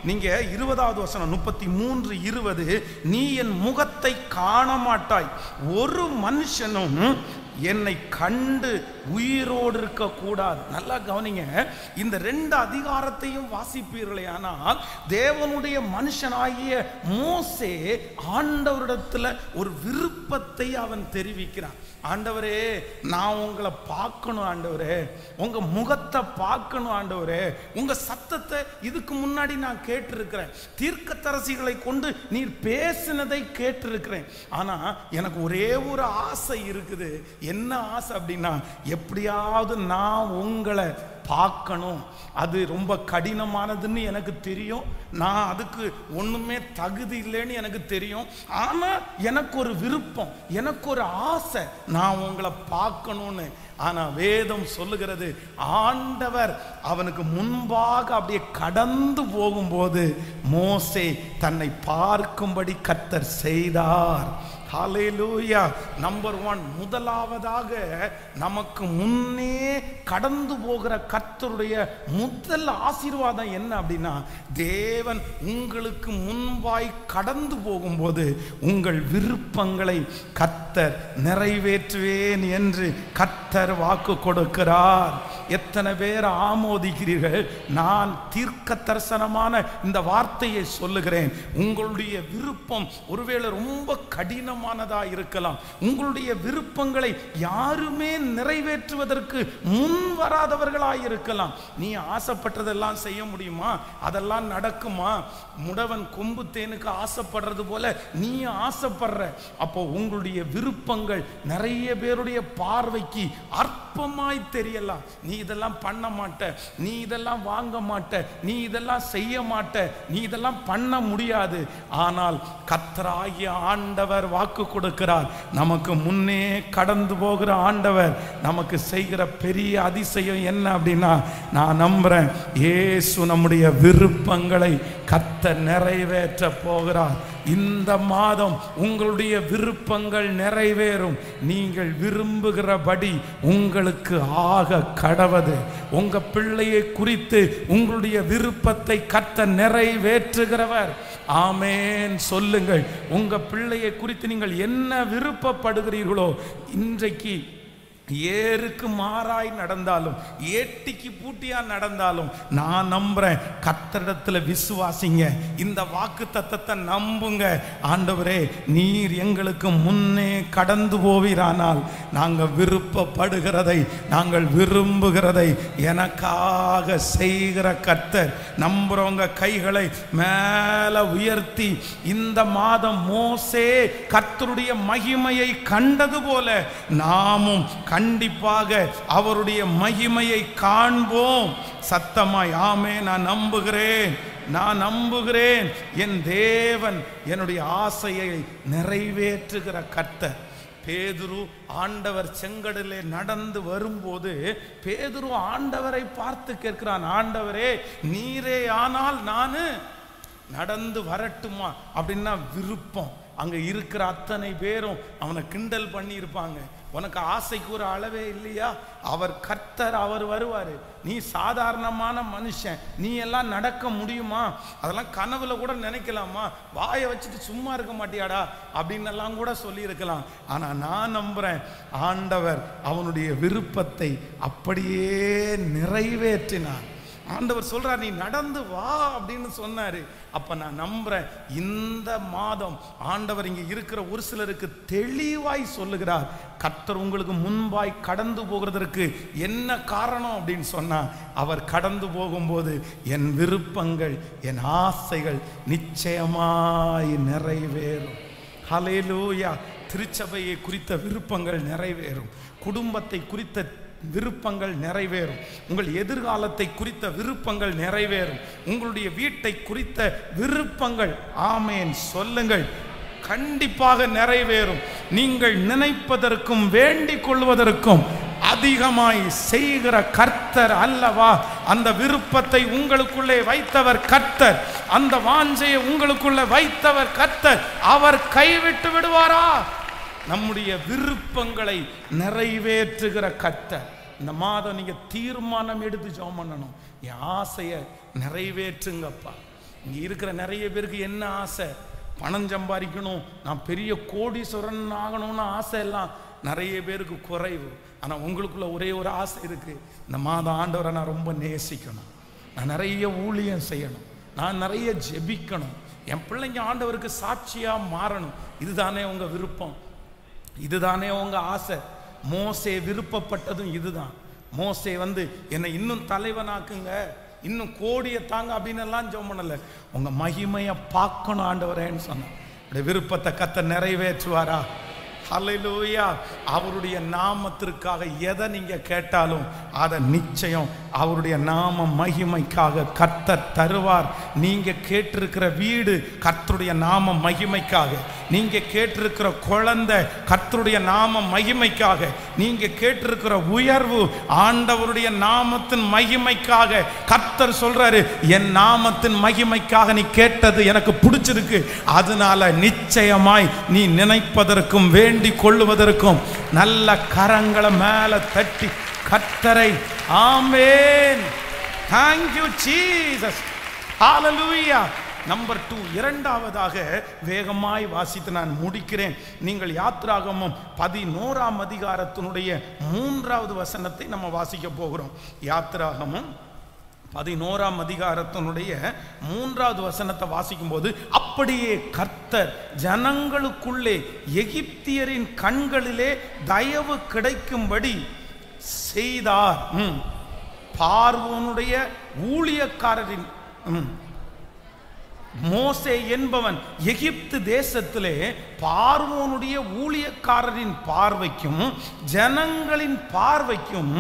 நீங்க இருபதாவது வசனம் முப்பத்தி மூன்று இருபது நீ என் முகத்தை காண மாட்டாய் ஒரு மனுஷனும் என்னை கண்டு உயிரோடு இருக்க கூடாது நல்லா கவனிங்க இந்த ரெண்டு அதிகாரத்தையும் வாசிப்பீர்களே ஆனால் தேவனுடைய மனுஷனாகிய மோசே ஆண்டவரிடத்துல ஒரு விருப்பத்தை அவன் தெரிவிக்கிறான் ஆண்டவரே நான் உங்களை பார்க்கணும் ஆண்டவரே உங்க முகத்தை பார்க்கணும் ஆண்டவரே உங்க சத்தத்தை இதுக்கு முன்னாடி நான் கேட்டிருக்கிறேன் தீர்க்கதரசிகளை கொண்டு நீர் பேசினதை கேட்டிருக்கிறேன் ஆனா எனக்கு ஒரே ஒரு ஆசை இருக்குது என்ன ஆசை அப்படின்னா எப்படியாவது நான் உங்களை பார்க்கணும் அது ரொம்ப கடினமானதுன்னு எனக்கு தெரியும் நான் அதுக்கு ஒண்ணுமே தகுதி இல்லைன்னு எனக்கு தெரியும் ஆனா எனக்கு ஒரு விருப்பம் எனக்கு ஒரு ஆசை நான் உங்களை பார்க்கணும்னு ஆனா வேதம் சொல்லுகிறது ஆண்டவர் அவனுக்கு முன்பாக அப்படியே கடந்து போகும்போது மோசே தன்னை பார்க்கும்படி கத்தர் செய்தார் ஹalleluya நம்பர் ஒன் முதலாவதாக நமக்கு முன்னே கடந்து போகிற கர்த்தருடைய முதல் ஆசீர்வாதம் என்ன அப்படின்னா தேவன் உங்களுக்கு முன்பாய் கடந்து போகும்போது உங்கள் விருப்பங்களை கர்த்தர் நிறைவேற்றுவேன் என்று கர்த்தர் வாக்கு கொடுக்கிறார் எத்தனை பேர் ஆமோதிக்கிறீர்கள் நான் தீர்க்க தரிசனமான இந்த வார்த்தையை சொல்லுகிறேன் உங்களுடைய விருப்பம் ஒருவேளை ரொம்ப கடினமானதா இருக்கலாம் உங்களுடைய விருப்பங்களை யாருமே நிறைவேற்றுவதற்கு முன் வராதவர்களாய் இருக்கலாம் நீ ஆசைப்பட்டதெல்லாம் செய்ய முடியுமா அதெல்லாம் நடக்குமா முடவன் கொம்பு தேனுக்கு ஆசைப்படுறது போல நீ ஆசைப்படுற அப்போ உங்களுடைய விருப்பங்கள் நிறைய பேருடைய பார்வைக்கு அற்பமாய் தெரியலாம் நீ இதெல்லாம் பண்ண மாட்ட நீ இதெல்லாம் வாங்க மாட்ட நீ இதெல்லாம் செய்ய மாட்ட நீ இதெல்லாம் பண்ண முடியாது ஆனால் கத்தராகிய ஆண்டவர் வாக்கு கொடுக்கிறார் நமக்கு முன்னே கடந்து போகிற ஆண்டவர் நமக்கு செய்கிற பெரிய அதிசயம் என்ன அப்படின்னா நான் நம்புறேன் இயேசு நம்முடைய விருப்பங்களை கத்த நிறைவேற்ற போகிறார் இந்த மாதம் உங்களுடைய விருப்பங்கள் நிறைவேறும் நீங்கள் விரும்புகிறபடி உங்களுக்கு ஆக கடவது உங்க பிள்ளையை குறித்து உங்களுடைய விருப்பத்தை கத்த நிறைவேற்றுகிறவர் ஆமேன் சொல்லுங்கள் உங்க பிள்ளையை குறித்து நீங்கள் என்ன விருப்பப்படுகிறீர்களோ இன்றைக்கு ஏருக்கு மாறாய் நடந்தாலும் ஏட்டிக்கு பூட்டியா நடந்தாலும் நான் நம்புறேன் கத்தரிடத்துல விசுவாசிங்க இந்த வாக்கு தத்தத்தை நம்புங்க ஆண்டவரே நீர் எங்களுக்கு முன்னே கடந்து போவீரானால் நாங்கள் விருப்பப்படுகிறதை நாங்கள் விரும்புகிறதை எனக்காக செய்கிற கர்த்தர் நம்புறவங்க கைகளை மேல உயர்த்தி இந்த மாதம் மோசே கர்த்தருடைய மகிமையை கண்டது போல நாமும் கண்டிப்பாக அவருடைய மகிமையை காண்போம் சத்தமாய் ஆமே நான் நம்புகிறேன் நான் நம்புகிறேன் என் தேவன் என்னுடைய ஆசையை நிறைவேற்றுகிற கர்த்தர் பேதுரு ஆண்டவர் செங்கடலே நடந்து வரும்போது பேதுரு ஆண்டவரை பார்த்து கேட்கிறான் ஆண்டவரே நீரே ஆனால் நான் நடந்து வரட்டுமா அப்படின்னா விருப்பம் அங்க இருக்கிற அத்தனை பேரும் அவனை கிண்டல் பண்ணி இருப்பாங்க உனக்கு ஆசைக்கு ஒரு அளவே இல்லையா அவர் கர்த்தர் அவர் வருவார் நீ சாதாரணமான மனுஷன் நீ எல்லாம் நடக்க முடியுமா அதெல்லாம் கனவுல கூட நினைக்கலாமா வாயை வச்சுட்டு சும்மா இருக்க மாட்டியாடா அப்படின்னு எல்லாம் கூட சொல்லியிருக்கலாம் ஆனா நான் நம்புறேன் ஆண்டவர் அவனுடைய விருப்பத்தை அப்படியே நிறைவேற்றினார் ஆண்டவர் சொல்றார் நீ நடந்து வா அப்படின்னு சொன்னாரு அப்ப நான் நம்புறேன் இந்த மாதம் ஆண்டவர் இங்க இருக்கிற ஒரு சிலருக்கு தெளிவாய் சொல்லுகிறார் கர்த்தர் உங்களுக்கு முன்பாய் கடந்து போகிறதற்கு என்ன காரணம் அப்படின்னு சொன்னா அவர் கடந்து போகும்போது என் விருப்பங்கள் என் ஆசைகள் நிச்சயமாய் நிறைவேறும் ஹலேலூயா திருச்சபையை குறித்த விருப்பங்கள் நிறைவேறும் குடும்பத்தை குறித்த விருப்பங்கள் நிறைவேறும் உங்கள் எதிர்காலத்தை குறித்த விருப்பங்கள் நிறைவேறும் உங்களுடைய வீட்டை குறித்த விருப்பங்கள் ஆமேன் சொல்லுங்கள் கண்டிப்பாக நிறைவேறும் நீங்கள் நினைப்பதற்கும் வேண்டிக் கொள்வதற்கும் அதிகமாய் செய்கிற கர்த்தர் அல்லவா அந்த விருப்பத்தை உங்களுக்குள்ளே வைத்தவர் கர்த்தர் அந்த வாஞ்சையை உங்களுக்குள்ளே வைத்தவர் கர்த்தர் அவர் கைவிட்டு விடுவாரா நம்முடைய விருப்பங்களை நிறைவேற்றுகிற கர்த்தர் இந்த மாதம் நீங்க தீர்மானம் எடுத்து ஜெபம் பண்ணணும் என் ஆசையை நிறைவேற்றுங்கப்பா இங்க இருக்கிற நிறைய பேருக்கு என்ன ஆசை பணம் சம்பாதிக்கணும் நான் பெரிய கோடீஸ்வரன் ஆகணும்னு ஆசை எல்லாம் நிறைய பேருக்கு குறைவு ஆனா உங்களுக்குள்ள ஒரே ஒரு ஆசை இருக்கு இந்த மாதம் ஆண்டவரை நான் ரொம்ப நேசிக்கணும் நான் நிறைய ஊழியம் செய்யணும் நான் நிறைய ஜெபிக்கணும் என் பிள்ளைங்க ஆண்டவருக்கு சாட்சியா மாறணும் இதுதானே உங்க விருப்பம் இதுதானே உங்க ஆசை மோசே விருப்பப்பட்டதும் இதுதான் மோசே வந்து என்னை இன்னும் தலைவனாக்குங்க இன்னும் கோடியை தாங்க அப்படின்னு எல்லாம் ஜெபம் பண்ணல உங்க மகிமையை பார்க்கணும் ஆண்டவரேன்னு சொன்னேன் உடைய விருப்பத்தை கத்த நிறைவேற்றுவாரா ஹalleluya அவருடைய நாமத்திற்காக எதை நீங்க கேட்டாலும் அதை நிச்சயம் அவருடைய நாம மகிமைக்காக கர்த்தர் தருவார் நீங்க கேட்டிருக்கிற வீடு கர்த்தருடைய நாம மகிமைக்காக நீங்க கேட்டிருக்கிற குழந்தை கர்த்தருடைய நாம மகிமைக்காக நீங்க கேட்டிருக்கிற உயர்வு ஆண்டவருடைய நாமத்தின் மகிமைக்காக கர்த்தர் சொல்றாரு என் நாமத்தின் மகிமைக்காக நீ கேட்டது எனக்கு பிடிச்சிருக்கு அதனால நிச்சயமாய் நீ நினைப்பதற்கும் வேண்டிக் கொள்ளுவதற்கும் நல்ல கரங்களை மேல தட்டி கர்த்தரை ஆமென் thank you ஜீசஸ் ஹalleluya நம்பர் டூ இரண்டாவதாக வேகமாய் வாசித்து நான் முடிக்கிறேன் நீங்கள் யாத்ராகமம் பதினோராம் அதிகாரத்தினுடைய மூன்றாவது வசனத்தை நம்ம வாசிக்க போகிறோம் யாத்ராகமம் பதினோராம் அதிகாரத்தினுடைய மூன்றாவது வசனத்தை வாசிக்கும் போது அப்படியே கர்த்தர் ஜனங்களுக்குள்ளே எகிப்தியரின் கண்களிலே தயவு கிடைக்கும்படி செய்தார் ம். பார்வோனுடைய ஊழியக்காரரின் ம். மோசே என்பவன் எகிப்து தேசத்திலே பார்வோனுடைய ஊழியக்காரரின் பார்வைக்கும் ஜனங்களின் பார்வைக்கும்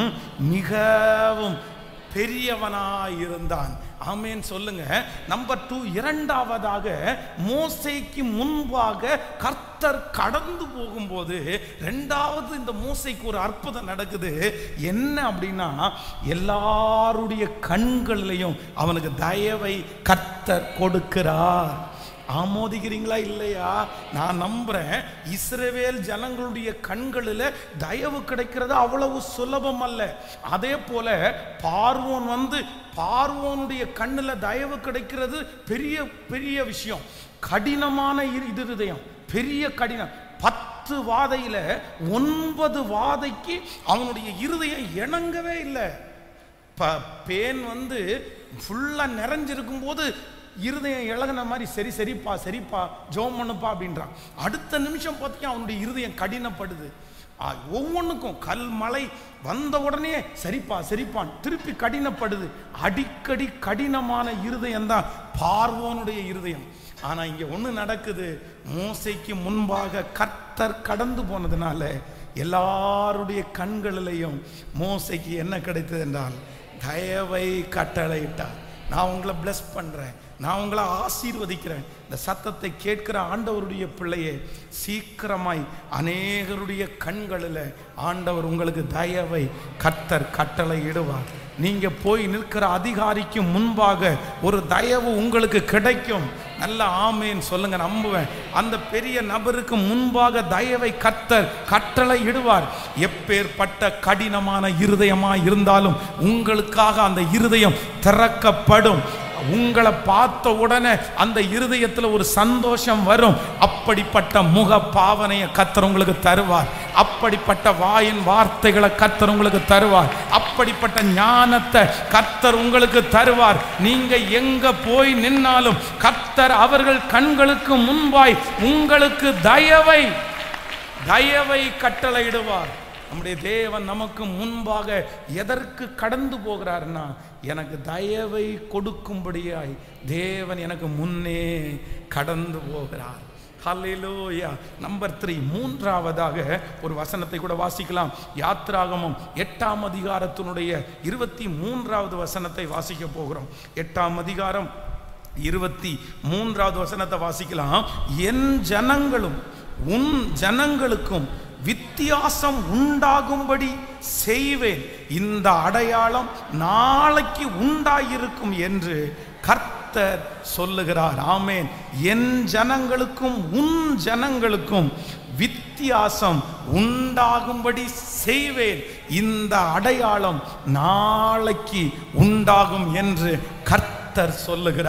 மிகவும் பெரியவனாயிருந்தான் ஆமேன் சொல்லுங்க நம்பர் டூ இரண்டாவதாக மோசைக்கு முன்பாக கர்த்தர் கடந்து போகும்போது ரெண்டாவது இந்த மோசைக்கு ஒரு அற்புதம் நடக்குது என்ன அப்படின்னா எல்லாருடைய கண்களிலையும் அவனுக்கு தயவை கர்த்தர் கொடுக்கிறார் ஆமோதிக்கிறீங்களா இல்லையா நான் நம்புறேன் இஸ்ரவேல் ஜனங்களுடைய கண்களில் தயவு கிடைக்கிறது அவ்வளவு சுலபம் அல்ல அதே போல பார்வோன் வந்து பார்வோனுடைய கண்ணில் தயவு கிடைக்கிறது பெரிய பெரிய விஷயம் கடினமான இரு- இது இருதயம் பெரிய கடினம் பத்து வாதையில ஒன்பது வாதைக்கு அவனுடைய இருதயம் இணங்கவே இல்லை ப பேன் வந்து ஃபுல்லாக நிறைஞ்சிருக்கும் போது இருதயம் இழகுன மாதிரி சரி சரிப்பா சரிப்பா ஜெபம் பண்ணுப்பா அப்படின்றான் அடுத்த நிமிஷம் பார்த்தீங்கன்னா அவனுடைய இருதயம் கடினப்படுது ஆ, ஒவ்வொன்றுக்கும் கல் மலை வந்த உடனே சரிப்பா சரிப்பான் திருப்பி கடினப்படுது அடிக்கடி கடினமான இருதயம் தான் பார்வோனுடைய இருதயம் ஆனா இங்க ஒண்ணு நடக்குது மோசைக்கு முன்பாக கர்த்தர் கடந்து போனதுனால எல்லாருடைய கண்களிலையும் மோசைக்கு என்ன கிடைத்தது என்றால் தயவை கட்டளையிட்டார் நான் உங்களை bless பண்றேன் நான் உங்களை ஆசீர்வதிக்கிறேன் இந்த சத்தத்தை கேட்கிற ஆண்டவருடைய பிள்ளையே சீக்கிரமாய் அநேகருடைய கண்களில் ஆண்டவர் உங்களுக்கு தயவை கர்த்தர் கட்டளை இடுவார் நீங்க போய் நிற்கிற அதிகாரிக்கு முன்பாக ஒரு தயவு உங்களுக்கு கிடைக்கும் நல்ல ஆமேன் சொல்லுங்க நம்புவேன் அந்த பெரிய நபருக்கு முன்பாக தயவை கர்த்தர் கட்டளை இடுவார் எப்பேற்பட்ட கடினமான இருதயமா இருந்தாலும் உங்களுக்காக அந்த இருதயம் திறக்கப்படும் உங்களை பார்த்த உடனே அந்த இருதயத்தில் ஒரு சந்தோஷம் வரும் அப்படிப்பட்ட முக பாவனையை கத்தர் உங்களுக்கு தருவார் அப்படிப்பட்ட வாயின் வார்த்தைகளை கத்தர் உங்களுக்கு தருவார் அப்படிப்பட்ட ஞானத்தை கத்தர் உங்களுக்கு தருவார் நீங்க எங்க போய் நின்னாலும் கத்தர் அவர்கள் கண்களுக்கு முன்பாய் உங்களுக்கு தயவை தயவை கட்டளையிடுவார் நம்முடைய தேவன் நமக்கு முன்பாக எதற்கு கடந்து போகிறார்னா எனக்கு தயவை கொடுக்கும்படியாய் தேவன் எனக்கு முன்னே கடந்து போகிறார் ஹalleluya நம்பர் த்ரீ மூன்றாவதாக ஒரு வசனத்தை கூட வாசிக்கலாம் யாத்ராகமம் எட்டாம் அதிகாரத்தினுடைய இருபத்தி மூன்றாவது வசனத்தை வாசிக்க போகிறோம் எட்டாம் அதிகாரம் இருபத்தி மூன்றாவது வசனத்தை வாசிக்கலாம் என் ஜனங்களும் உன் ஜனங்களுக்கும் வித்தியாசம் உண்டாகும்படி செய்வேன் இந்த அடையாளம் நாளைக்கு உண்டாயிருக்கும் என்று கர்த்தர் சொல்லுகிறார் ஆமேன் என் ஜனங்களுக்கும் உன் ஜனங்களுக்கும் வித்தியாசம் உண்டாகும்படி செய்வேன் இந்த அடையாளம் நாளைக்கு உண்டாகும் என்று கர்த்தர் சொல்லுகிறார்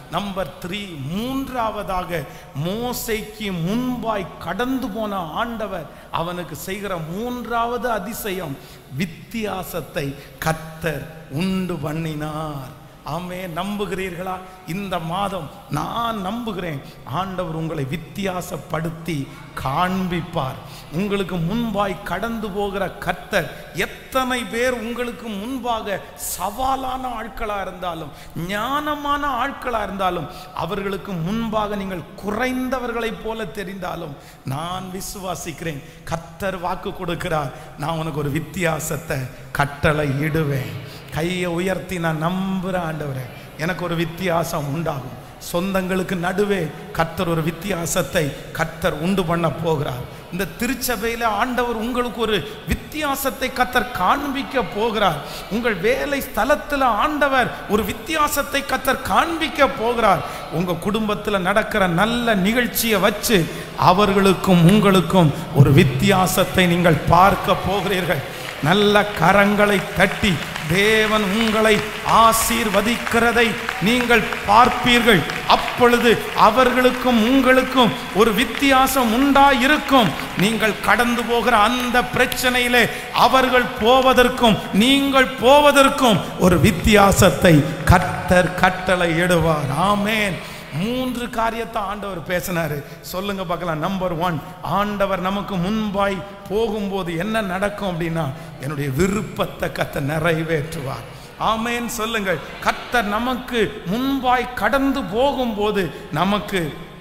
நம்பர் த்ரீ மூன்றாவதாக மோசைக்கு முன்பாய் கடந்து போன ஆண்டவர் அவனுக்கு செய்கிற மூன்றாவது அதிசயம் வித்தியாசத்தை கத்தர் உண்டு பண்ணினார் ஆமே நம்புகிறீர்களா இந்த மாதம் நான் நம்புகிறேன் ஆண்டவர் உங்களை வித்தியாசப்படுத்தி காண்பிப்பார் உங்களுக்கு முன்பாய் கடந்து போகிற கர்த்தர் எத்தனை பேர் உங்களுக்கு முன்பாக சவாலான ஆட்களா இருந்தாலும் ஞானமான ஆட்களா இருந்தாலும் அவர்களுக்கு முன்பாக நீங்கள் குறைந்தவர்களைப் போல தெரிந்தாலும் நான் விசுவாசிக்கிறேன் கர்த்தர் வாக்கு கொடுக்கிறார் நான் உனக்கு ஒரு வித்தியாசத்தை கட்டளை இடுவேன் கையை உயர்த்தி நான் நம்புகிறேன் ஆண்டவரே எனக்கு ஒரு வித்தியாசம் உண்டாகும் சொந்தங்களுக்கு நடுவே கர்த்தர் ஒரு வித்தியாசத்தை கர்த்தர் உண்டு பண்ண போகிறார் இந்த திருச்சபையில ஆண்டவர் உங்களுக்கு ஒரு வித்தியாசத்தை கத்தர் காண்பிக்க போகிறார் உங்கள் வேலை ஸ்தலத்தில் ஆண்டவர் ஒரு வித்தியாசத்தை கத்தர் காண்பிக்க போகிறார் உங்க குடும்பத்தில் நடக்கிற நல்ல நிகழ்ச்சியை வச்சு அவர்களுக்கும் உங்களுக்கும் ஒரு வித்தியாசத்தை நீங்கள் பார்க்க போகிறீர்கள் நல்ல கரங்களை தட்டி தேவன் உங்களை ஆசீர்வதிக்கிறதை நீங்கள் பார்ப்பீர்கள் அப்பொழுது அவர்களுக்கும் உங்களுக்கும் ஒரு வித்தியாசம் உண்டாயிருக்கும் நீங்கள் கடந்து போகிற அந்த பிரச்சனையிலே அவர்கள் போவதற்கும் நீங்கள் போவதற்கும் ஒரு வித்தியாசத்தை கர்த்தர் கட்டளை இடுவார் ஆமேன் மூன்று காரியத்தை ஆண்டவர் பேசினாரு சொல்லுங்க பார்க்கலாம் நம்பர் ஒன் ஆண்டவர் நமக்கு முன்பாய் போகும்போது என்ன நடக்கும் அப்படின்னா என்னுடைய விருப்பத்தை கத்த நிறைவேற்றுவார் ஆமேன் சொல்லுங்கள் கர்த்தர் நமக்கு முன்பாய் கடந்து போகும்போது நமக்கு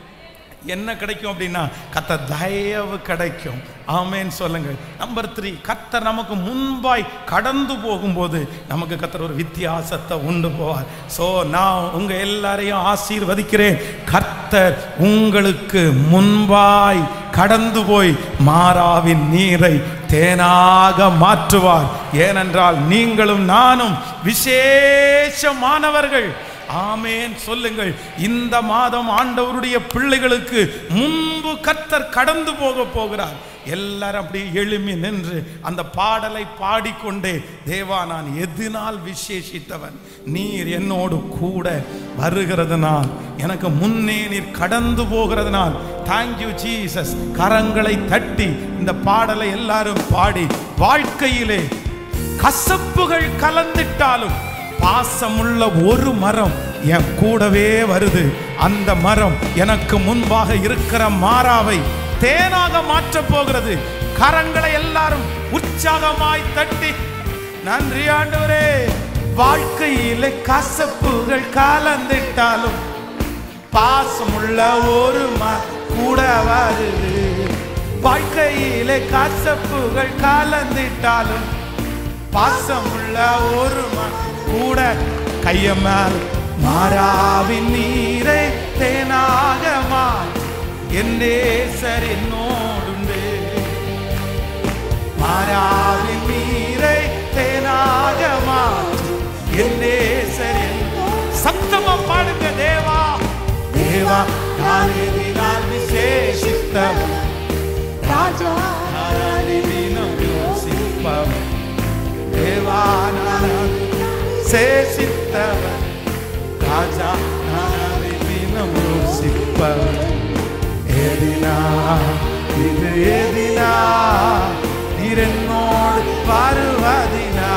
என்ன கிடைக்கும் அப்படின்னா கத்த தயவு கிடைக்கும் ஆமேன் சொல்லுங்கள் நம்பர் த்ரீ கத்தர் நமக்கு முன்பாய் கடந்து போகும்போது நமக்கு கத்தர் ஒரு வித்தியாசத்தை உண்டு போவார் ஸோ நான் உங்க எல்லாரையும் ஆசீர்வதிக்கிறேன் கர்த்தர் உங்களுக்கு முன்பாய் கடந்து போய் மாறாவின் நீரை தேனாக மாற்றுவார் ஏனென்றால் நீங்களும் நானும் விசேஷமானவர்கள் ஆமேன் சொல்லுங்கள் இந்த மாதம் ஆண்டவருடைய பிள்ளைகளுக்கு முன்பு கத்தர் கடந்து போக போகிறார் எல்லாரும் அப்படி எழுமி நின்று அந்த பாடலை பாடிக்கொண்டே தேவா நான் எதினால் விசேஷித்தவன் நீர் என்னோடு கூட வருகிறதுனால் எனக்கு முன்னே நீர் கடந்து போகிறதுனால் தேங்க்யூ ஜீசஸ் கரங்களை தட்டி இந்த பாடலை எல்லாரும் பாடி வாழ்க்கையிலே கசப்புகள் கலந்திட்டாலும் பாசமுள்ள ஒரு மரம் என் கூடவே வருது அந்த மரம் எனக்கு முன்பாக இருக்கிற மாறாவை தேனாக மாற்றப் போகிறது கரங்களை எல்லாரும் உற்சாகமாய் தட்டி நன்றி ஆண்டவரே வாழ்க்கையிலே கசப்புகள் கலந்திட்டாலும் பாசமுள்ள ஒரு மரம் கூட வருது வாழ்க்கையிலே கசப்புகள் கலந்திட்டாலும் பாசமுள்ள ஒரு மரம் கூட கைய மேல் மாறாவின் நீரை தேனாக மாற்றி என் நேசர் என்னோடுண்டு மாறாவின் நீரை தேனாக மாற்றி என் நேசர் என்னோடு. சத்தமா பாடுங்க தேவா தேவா நான் எதினால் விசேஷித்தவன் ராஜா நான் தினம் யோசிப்பவன் தேவா நான் சேஷித்தவன் ராஜா நான் தினம் யோசிப்பவன் எதினா இது எதினா நீர் என்னோடு வருவதினா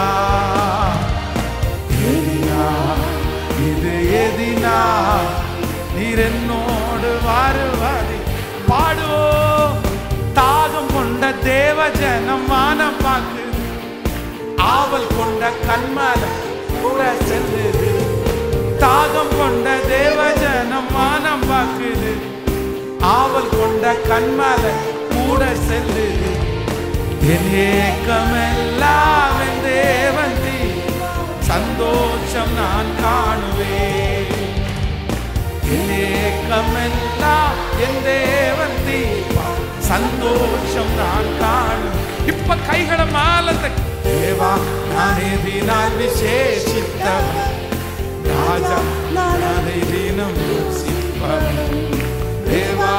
எதினா இது எதினா நீர் என்னோடு வருவதி பாடுவோம் தாகம் கொண்ட தேவ ஜனம் வானம் பார்க்குது ஆவல் கொண்ட கண்மல கூட செல்லுது தாகம் கொண்ட தேவ ஜனம் வானம் பார்க்குது ஆவல் கொண்ட கண்மல கூட செல்லுது என் ஏக்கமெல்லாம் என் தேவன் தீ சந்தோஷம் நான் காணுவேன் என் ஏக்கமெல்லாம் என் தேவன் தீபா சந்தோஷம் நான் காணும் இப்ப கைகளை மாலத்தை தேவா நான் எதினால் விசேஷித்தவன் ராஜா நான் அதை தினம் யோசிப்பவன் தேவா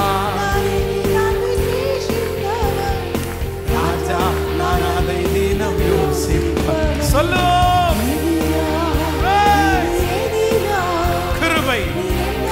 ராஜா நான் அதை தினம் யோசிப்பவன் சொல்லு கிருபை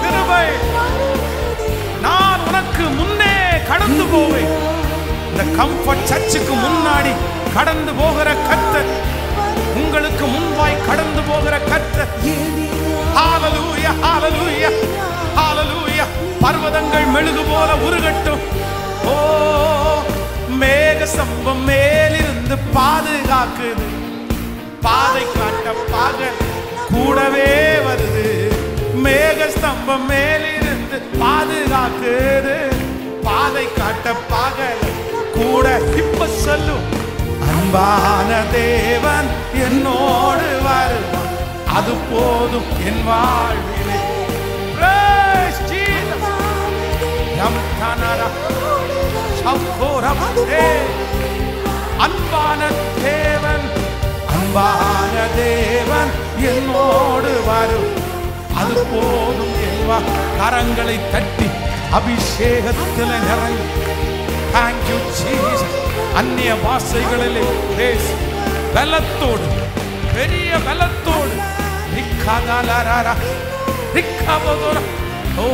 போவேன் இந்த கம்ஃபர்ட் சர்ச்சுக்கு முன்னாடி கடந்து போகிற கர்த்தர் உங்களுக்கு முன்பாய் கடந்து போகிற கர்த்தர் ஹalleluya ஹalleluya ஹalleluya பர்வதங்கள் மெழுகு போல உருகட்டும் ஓ மேக சம்பம் மேலிருந்து பாதுகாக்குது பாதை காட்ட பகல் கூடவே வருது மேக ஸ்தம்பம் மேலிருந்து பாதுகாக்குது பாதை காட்ட பகல் கூட இப்ப சொல்லும் அன்பான தேவன் என்னோடு வருவான் அது போதும் என் வாழ்விலே Praise Jesus. யம் தனரா, சக்கோரமதே. அன்பான தேவன் அன்பான தேவன் என்னோடு வரும் அது போதும் என்பா கரங்களை தட்டி அபிஷேகத்தில் நிறையும் தேங்க்யூ ஜீசஸ் அந்நிய வாசைகளிலே பேசு பலத்தோடு பெரிய பலத்தோடு ரிக்கதலரர, ரிக்கபதுர. ஓ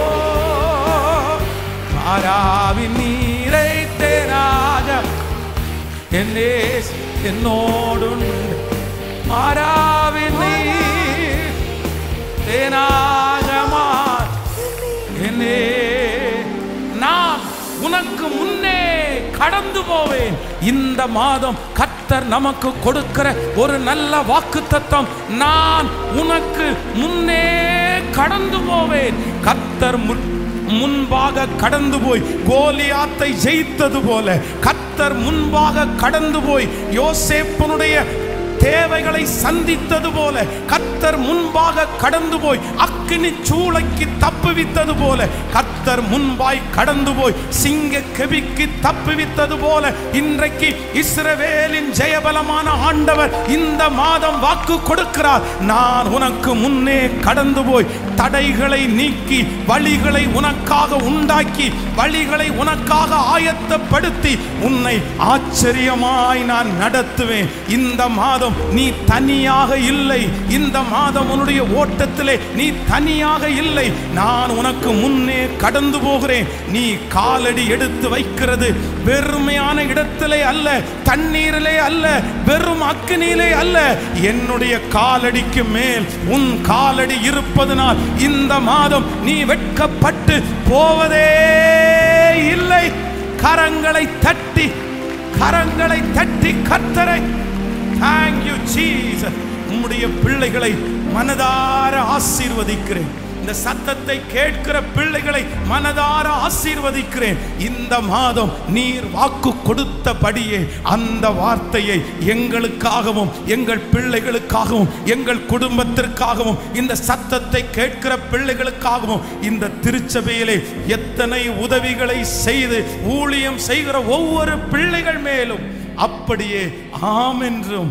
மாறாவின் நீரை தேராக என்னே என்னோடுண்டு மாறாவின் நீர் தேனாகமா என்னே நான் உனக்கு முன்னே கடந்து போவேன் இந்த மாதம் கர்த்தர் நமக்கு கொடுக்கிற ஒரு நல்ல வாக்கு தத்தம் நான் உனக்கு முன்னே கடந்து போவேன் கர்த்தர் முன் முன்பாக கடந்து போய் கோலியாத்தை ஜெயித்தது போல கர்த்தர் முன்பாக கடந்து போய் யோசேப்பனுடைய தேவைகளை சந்தித்தது போல கர்த்தர் முன்பாக கடந்து போய் அக்கினி சூளைக்கு தப்புவித்தது போல கர்த்தர் முன்பாய் கடந்து போய் சிங்க கெபிக்கு தப்புவித்தது போல இன்றைக்கு இஸ்ரவேலின் ஜெயபலமான ஆண்டவர் இந்த மாதம் வாக்கு கொடுக்கிறார் நான் உனக்கு முன்னே கடந்து போய் தடைகளை நீக்கி வழிகளை உனக்காக உண்டாக்கி வழிகளை உனக்காக ஆயத்தப்படுத்தி உன்னை ஆச்சரியமாய் நான் நடத்துவேன் இந்த மாதம் நீ தனியாக இல்லை இந்த மாதம் உன்னுடைய ஓட்டத்திலே நீ தனியாக இல்லை நான் உனக்கு முன்னே கடந்து போகிறேன் நீ காலடி எடுத்து வைக்கிறது வெறுமையான இடத்திலே அல்ல தண்ணீரிலே அல்ல வெறும் அக்கினியிலே அல்ல என்னுடைய காலடிக்கு மேல் உன் காலடி இருப்பதனால் இந்த மாதம் நீ வெட்கப்பட்டு போவதே இல்லை கரங்களை தட்டி கரங்களை தட்டி கர்த்தரை தேங்க்யூ ஜீசஸ் உம்முடைய பிள்ளைகளை மனதார ஆசீர்வதிக்கிறேன் இந்த சத்தத்தை கேட்கிற பிள்ளைகளை மனதார ஆசீர்வதிக்கிறேன் இந்த மாதம் நீர் வாக்கு கொடுத்தபடியே அந்த வார்த்தையை எங்களுக்காகவும் எங்கள் பிள்ளைகளுக்காகவும் எங்கள் குடும்பத்திற்காகவும் இந்த சத்தத்தை கேட்கிற பிள்ளைகளுக்காகவும் இந்த திருச்சபையிலே எத்தனை உதவிகளை செய்து ஊழியம் செய்கிற ஒவ்வொரு பிள்ளைகள் மேலும் அப்படியே ஆம் என்றும்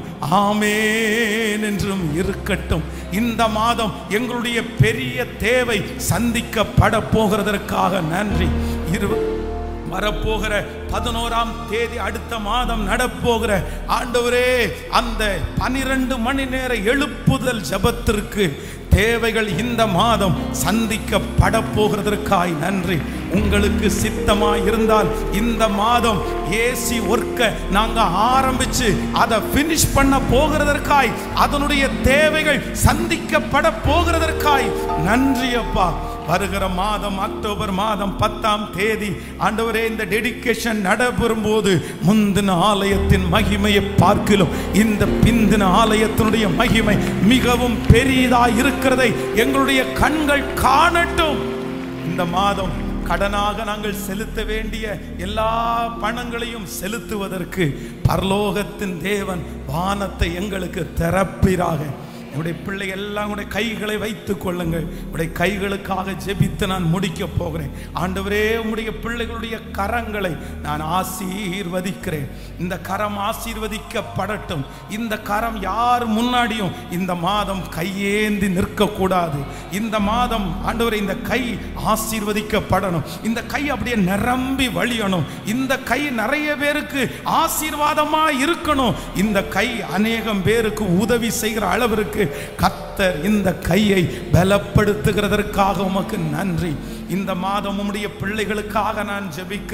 ஆமேன் என்றும் இருக்கட்டும் இந்த மாதம் எங்களுடைய பெரிய தேவை சந்திக்கப்பட போகிறதற்காக நன்றி இரு வரப்போகிற பதினோராம் தேதி அடுத்த மாதம் நடப்போகிற ஆண்டவரே அந்த பனிரெண்டு மணி நேர எழுப்புதல் ஜபத்திற்கு தேவைகள் இந்த மாதம் சந்திக்கப்பட போகிறதற்காய் நன்றி உங்களுக்கு சித்தமாய் இருந்தால் இந்த மாதம் ஏசி ஒர்க்க நாங்க ஆரம்பிச்சு அதை finish பண்ண போகிறதற்காய் அதனுடைய தேவைகள் சந்திக்கப்பட போகிறதற்காய் நன்றி அப்பா வருகிற மாதம் அக்டோபர் மாதம் பத்தாம் தேதி ஆண்டவரே இந்த டெடிகேஷன் நடைபெறும் போது முந்தின ஆலயத்தின் மகிமையை பார்க்கிலும் இந்த பிந்தின ஆலயத்தினுடைய மகிமை மிகவும் பெரியதாய் இருக்கிறதை எங்களுடைய கண்கள் காணட்டும் இந்த மாதம் கடனாக நாங்கள் செலுத்த வேண்டிய எல்லா பணங்களையும் செலுத்துவதற்கு பரலோகத்தின் தேவன் வானத்தை எங்களுக்கு திறப்பிறாக என்னுடைய பிள்ளை எல்லாம் உடைய கைகளை வைத்துக் கொள்ளுங்கள் உடைய கைகளுக்காக ஜெபித்து நான் முடிக்க போகிறேன் ஆண்டவரே உம்முடைய பிள்ளைகளுடைய கரங்களை நான் ஆசீர்வதிக்கிறேன் இந்த கரம் ஆசீர்வதிக்கப்படட்டும் இந்த கரம் யார் முன்னாடியும் இந்த மாதம் கையேந்தி நிற்கக்கூடாது இந்த மாதம் ஆண்டவரே இந்த கை ஆசீர்வதிக்கப்படணும் இந்த கை அப்படியே நிரம்பி வழியணும் இந்த கை நிறைய பேருக்கு ஆசீர்வாதமா இருக்கணும் இந்த கை அநேகம் பேருக்கு உதவி செய்கிற அளவிற்கு கத்தர் இந்த கையை பலப்படுத்துகிறதற்காக உமக்கு நன்றி இந்த மாதம் உம்முடைய பிள்ளைகளுக்காக நான் ஜெபிக்கிறேன்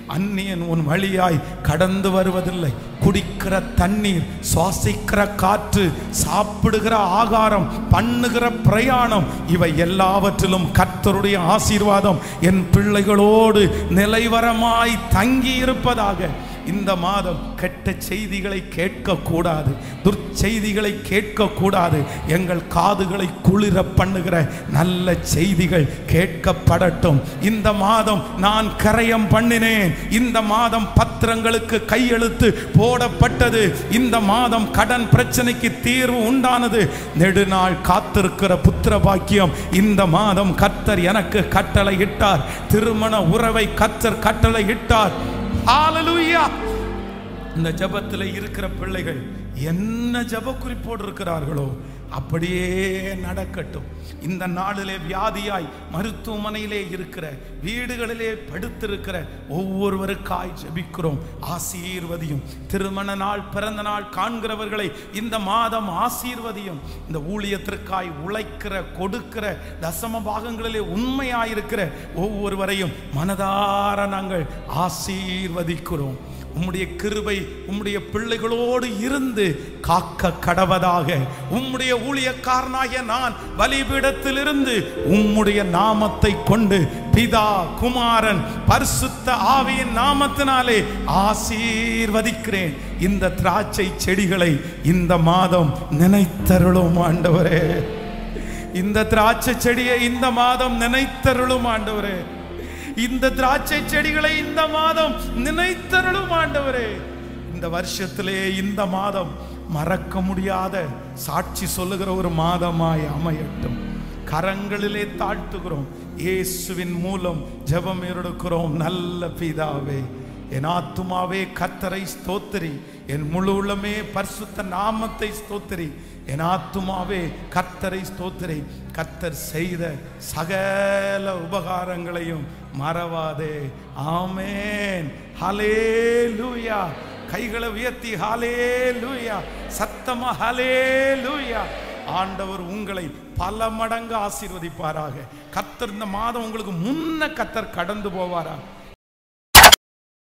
அந்நியன் உன் வழியாய் கடந்து வருவதில்லை குடிக்கிற தண்ணீர் சுவாசிக்கிற காற்று சாப்பிடுகிற ஆகாரம் பண்ணுகிற பிரயாணம் இவை எல்லாவற்றிலும் கர்த்தருடைய ஆசீர்வாதம் என் பிள்ளைகளோடு நிலைவரமாய் தங்கி இருப்பதாக இந்த மாதம் கெட்ட செய்திகளை கேட்கக்கூடாது துர்ச்செய்திகளை கேட்கக்கூடாது எங்கள் காதுகளை குளிர பண்ணுகிற நல்ல செய்திகள் கேட்கப்படட்டும் இந்த மாதம் நான் கரையம் பண்ணினேன் இந்த மாதம் பத்திரங்களுக்கு கையெழுத்து போடப்பட்டது இந்த மாதம் கடன் பிரச்சனைக்கு தீர்வு உண்டானது நெடுநாள் காத்திருக்கிற புத்திர பாக்கியம் இந்த மாதம் கத்தர் எனக்கு கட்டளை இட்டார் திருமண உறவை கத்தர் கட்டளை இட்டார் ஹalleluya இந்த ஜெபத்தில் இருக்கிற பிள்ளைகள் என்ன ஜெப குறிப்போடு இருக்கிறார்களோ அப்படியே நடக்கட்டும் இந்த நாளிலே வியாதியாய் மருத்துவமனையிலே இருக்கிற வீடுகளிலே படுத்திருக்கிற ஒவ்வொருவருக்காய் ஜெபிக்கிறோம் ஆசீர்வதியும் திருமண நாள் பிறந்த நாள் காண்கிறவர்களை இந்த மாதம் ஆசீர்வதியும் இந்த ஊழியத்திற்காய் உழைக்கிற கொடுக்கிற தசம பாகங்களிலே உண்மையாயிருக்கிற ஒவ்வொருவரையும் மனதார நாங்கள் ஆசீர்வதிக்கிறோம் உம்முடைய கிருபை உம்முடைய பிள்ளைகளோடு இருந்து காக்க கடவதாக உம்முடைய ஊழியக்காரனாகிய நான் பலிபீடத்திலிருந்து உம்முடைய நாமத்தை கொண்டு பிதா குமாரன் பரிசுத்த ஆவியின் நாமத்தினாலே ஆசீர்வதிக்கிறேன் இந்த திராட்சை செடிகளை இந்த மாதம் நினைத்தருளும் ஆண்டவரே இந்த திராட்சை செடியை இந்த மாதம் நினைத்தருளும் ஆண்டவரே இந்த திராட்சை செடிகளை இந்த மாதம் நினைத்தருளும் ஆண்டவரே இந்த வருஷத்திலே இந்த மாதம் மறக்க முடியாத சாட்சி சொல்லுகிற ஒரு மாதமாய் அமையட்டும் கரங்களிலே தாழ்த்துகிறோம் இயேசுவின் மூலம் ஜெபம் எடுக்கிறோம் நல்ல பிதாவே என் ஆத்துமாவே கத்தரை ஸ்தோத்திரி என் முழு உள்ளமே பரிசுத்த நாமத்தை ஸ்தோத்திரி என் ஆத்துமாவே கர்த்தரை ஸ்தோத்திரை கர்த்தர் செய்த சகல உபகாரங்களையும் மறவாதே ஆமேன் ஹலே லூயா கைகளை உயர்த்தி ஹலே லூயா சத்தமா ஹலே லூயா ஆண்டவர் உங்களை பல மடங்கு ஆசீர்வதிப்பாராக கர்த்தர் இந்த மாதம் உங்களுக்கு முன்ன கர்த்தர் கடந்து போவாரா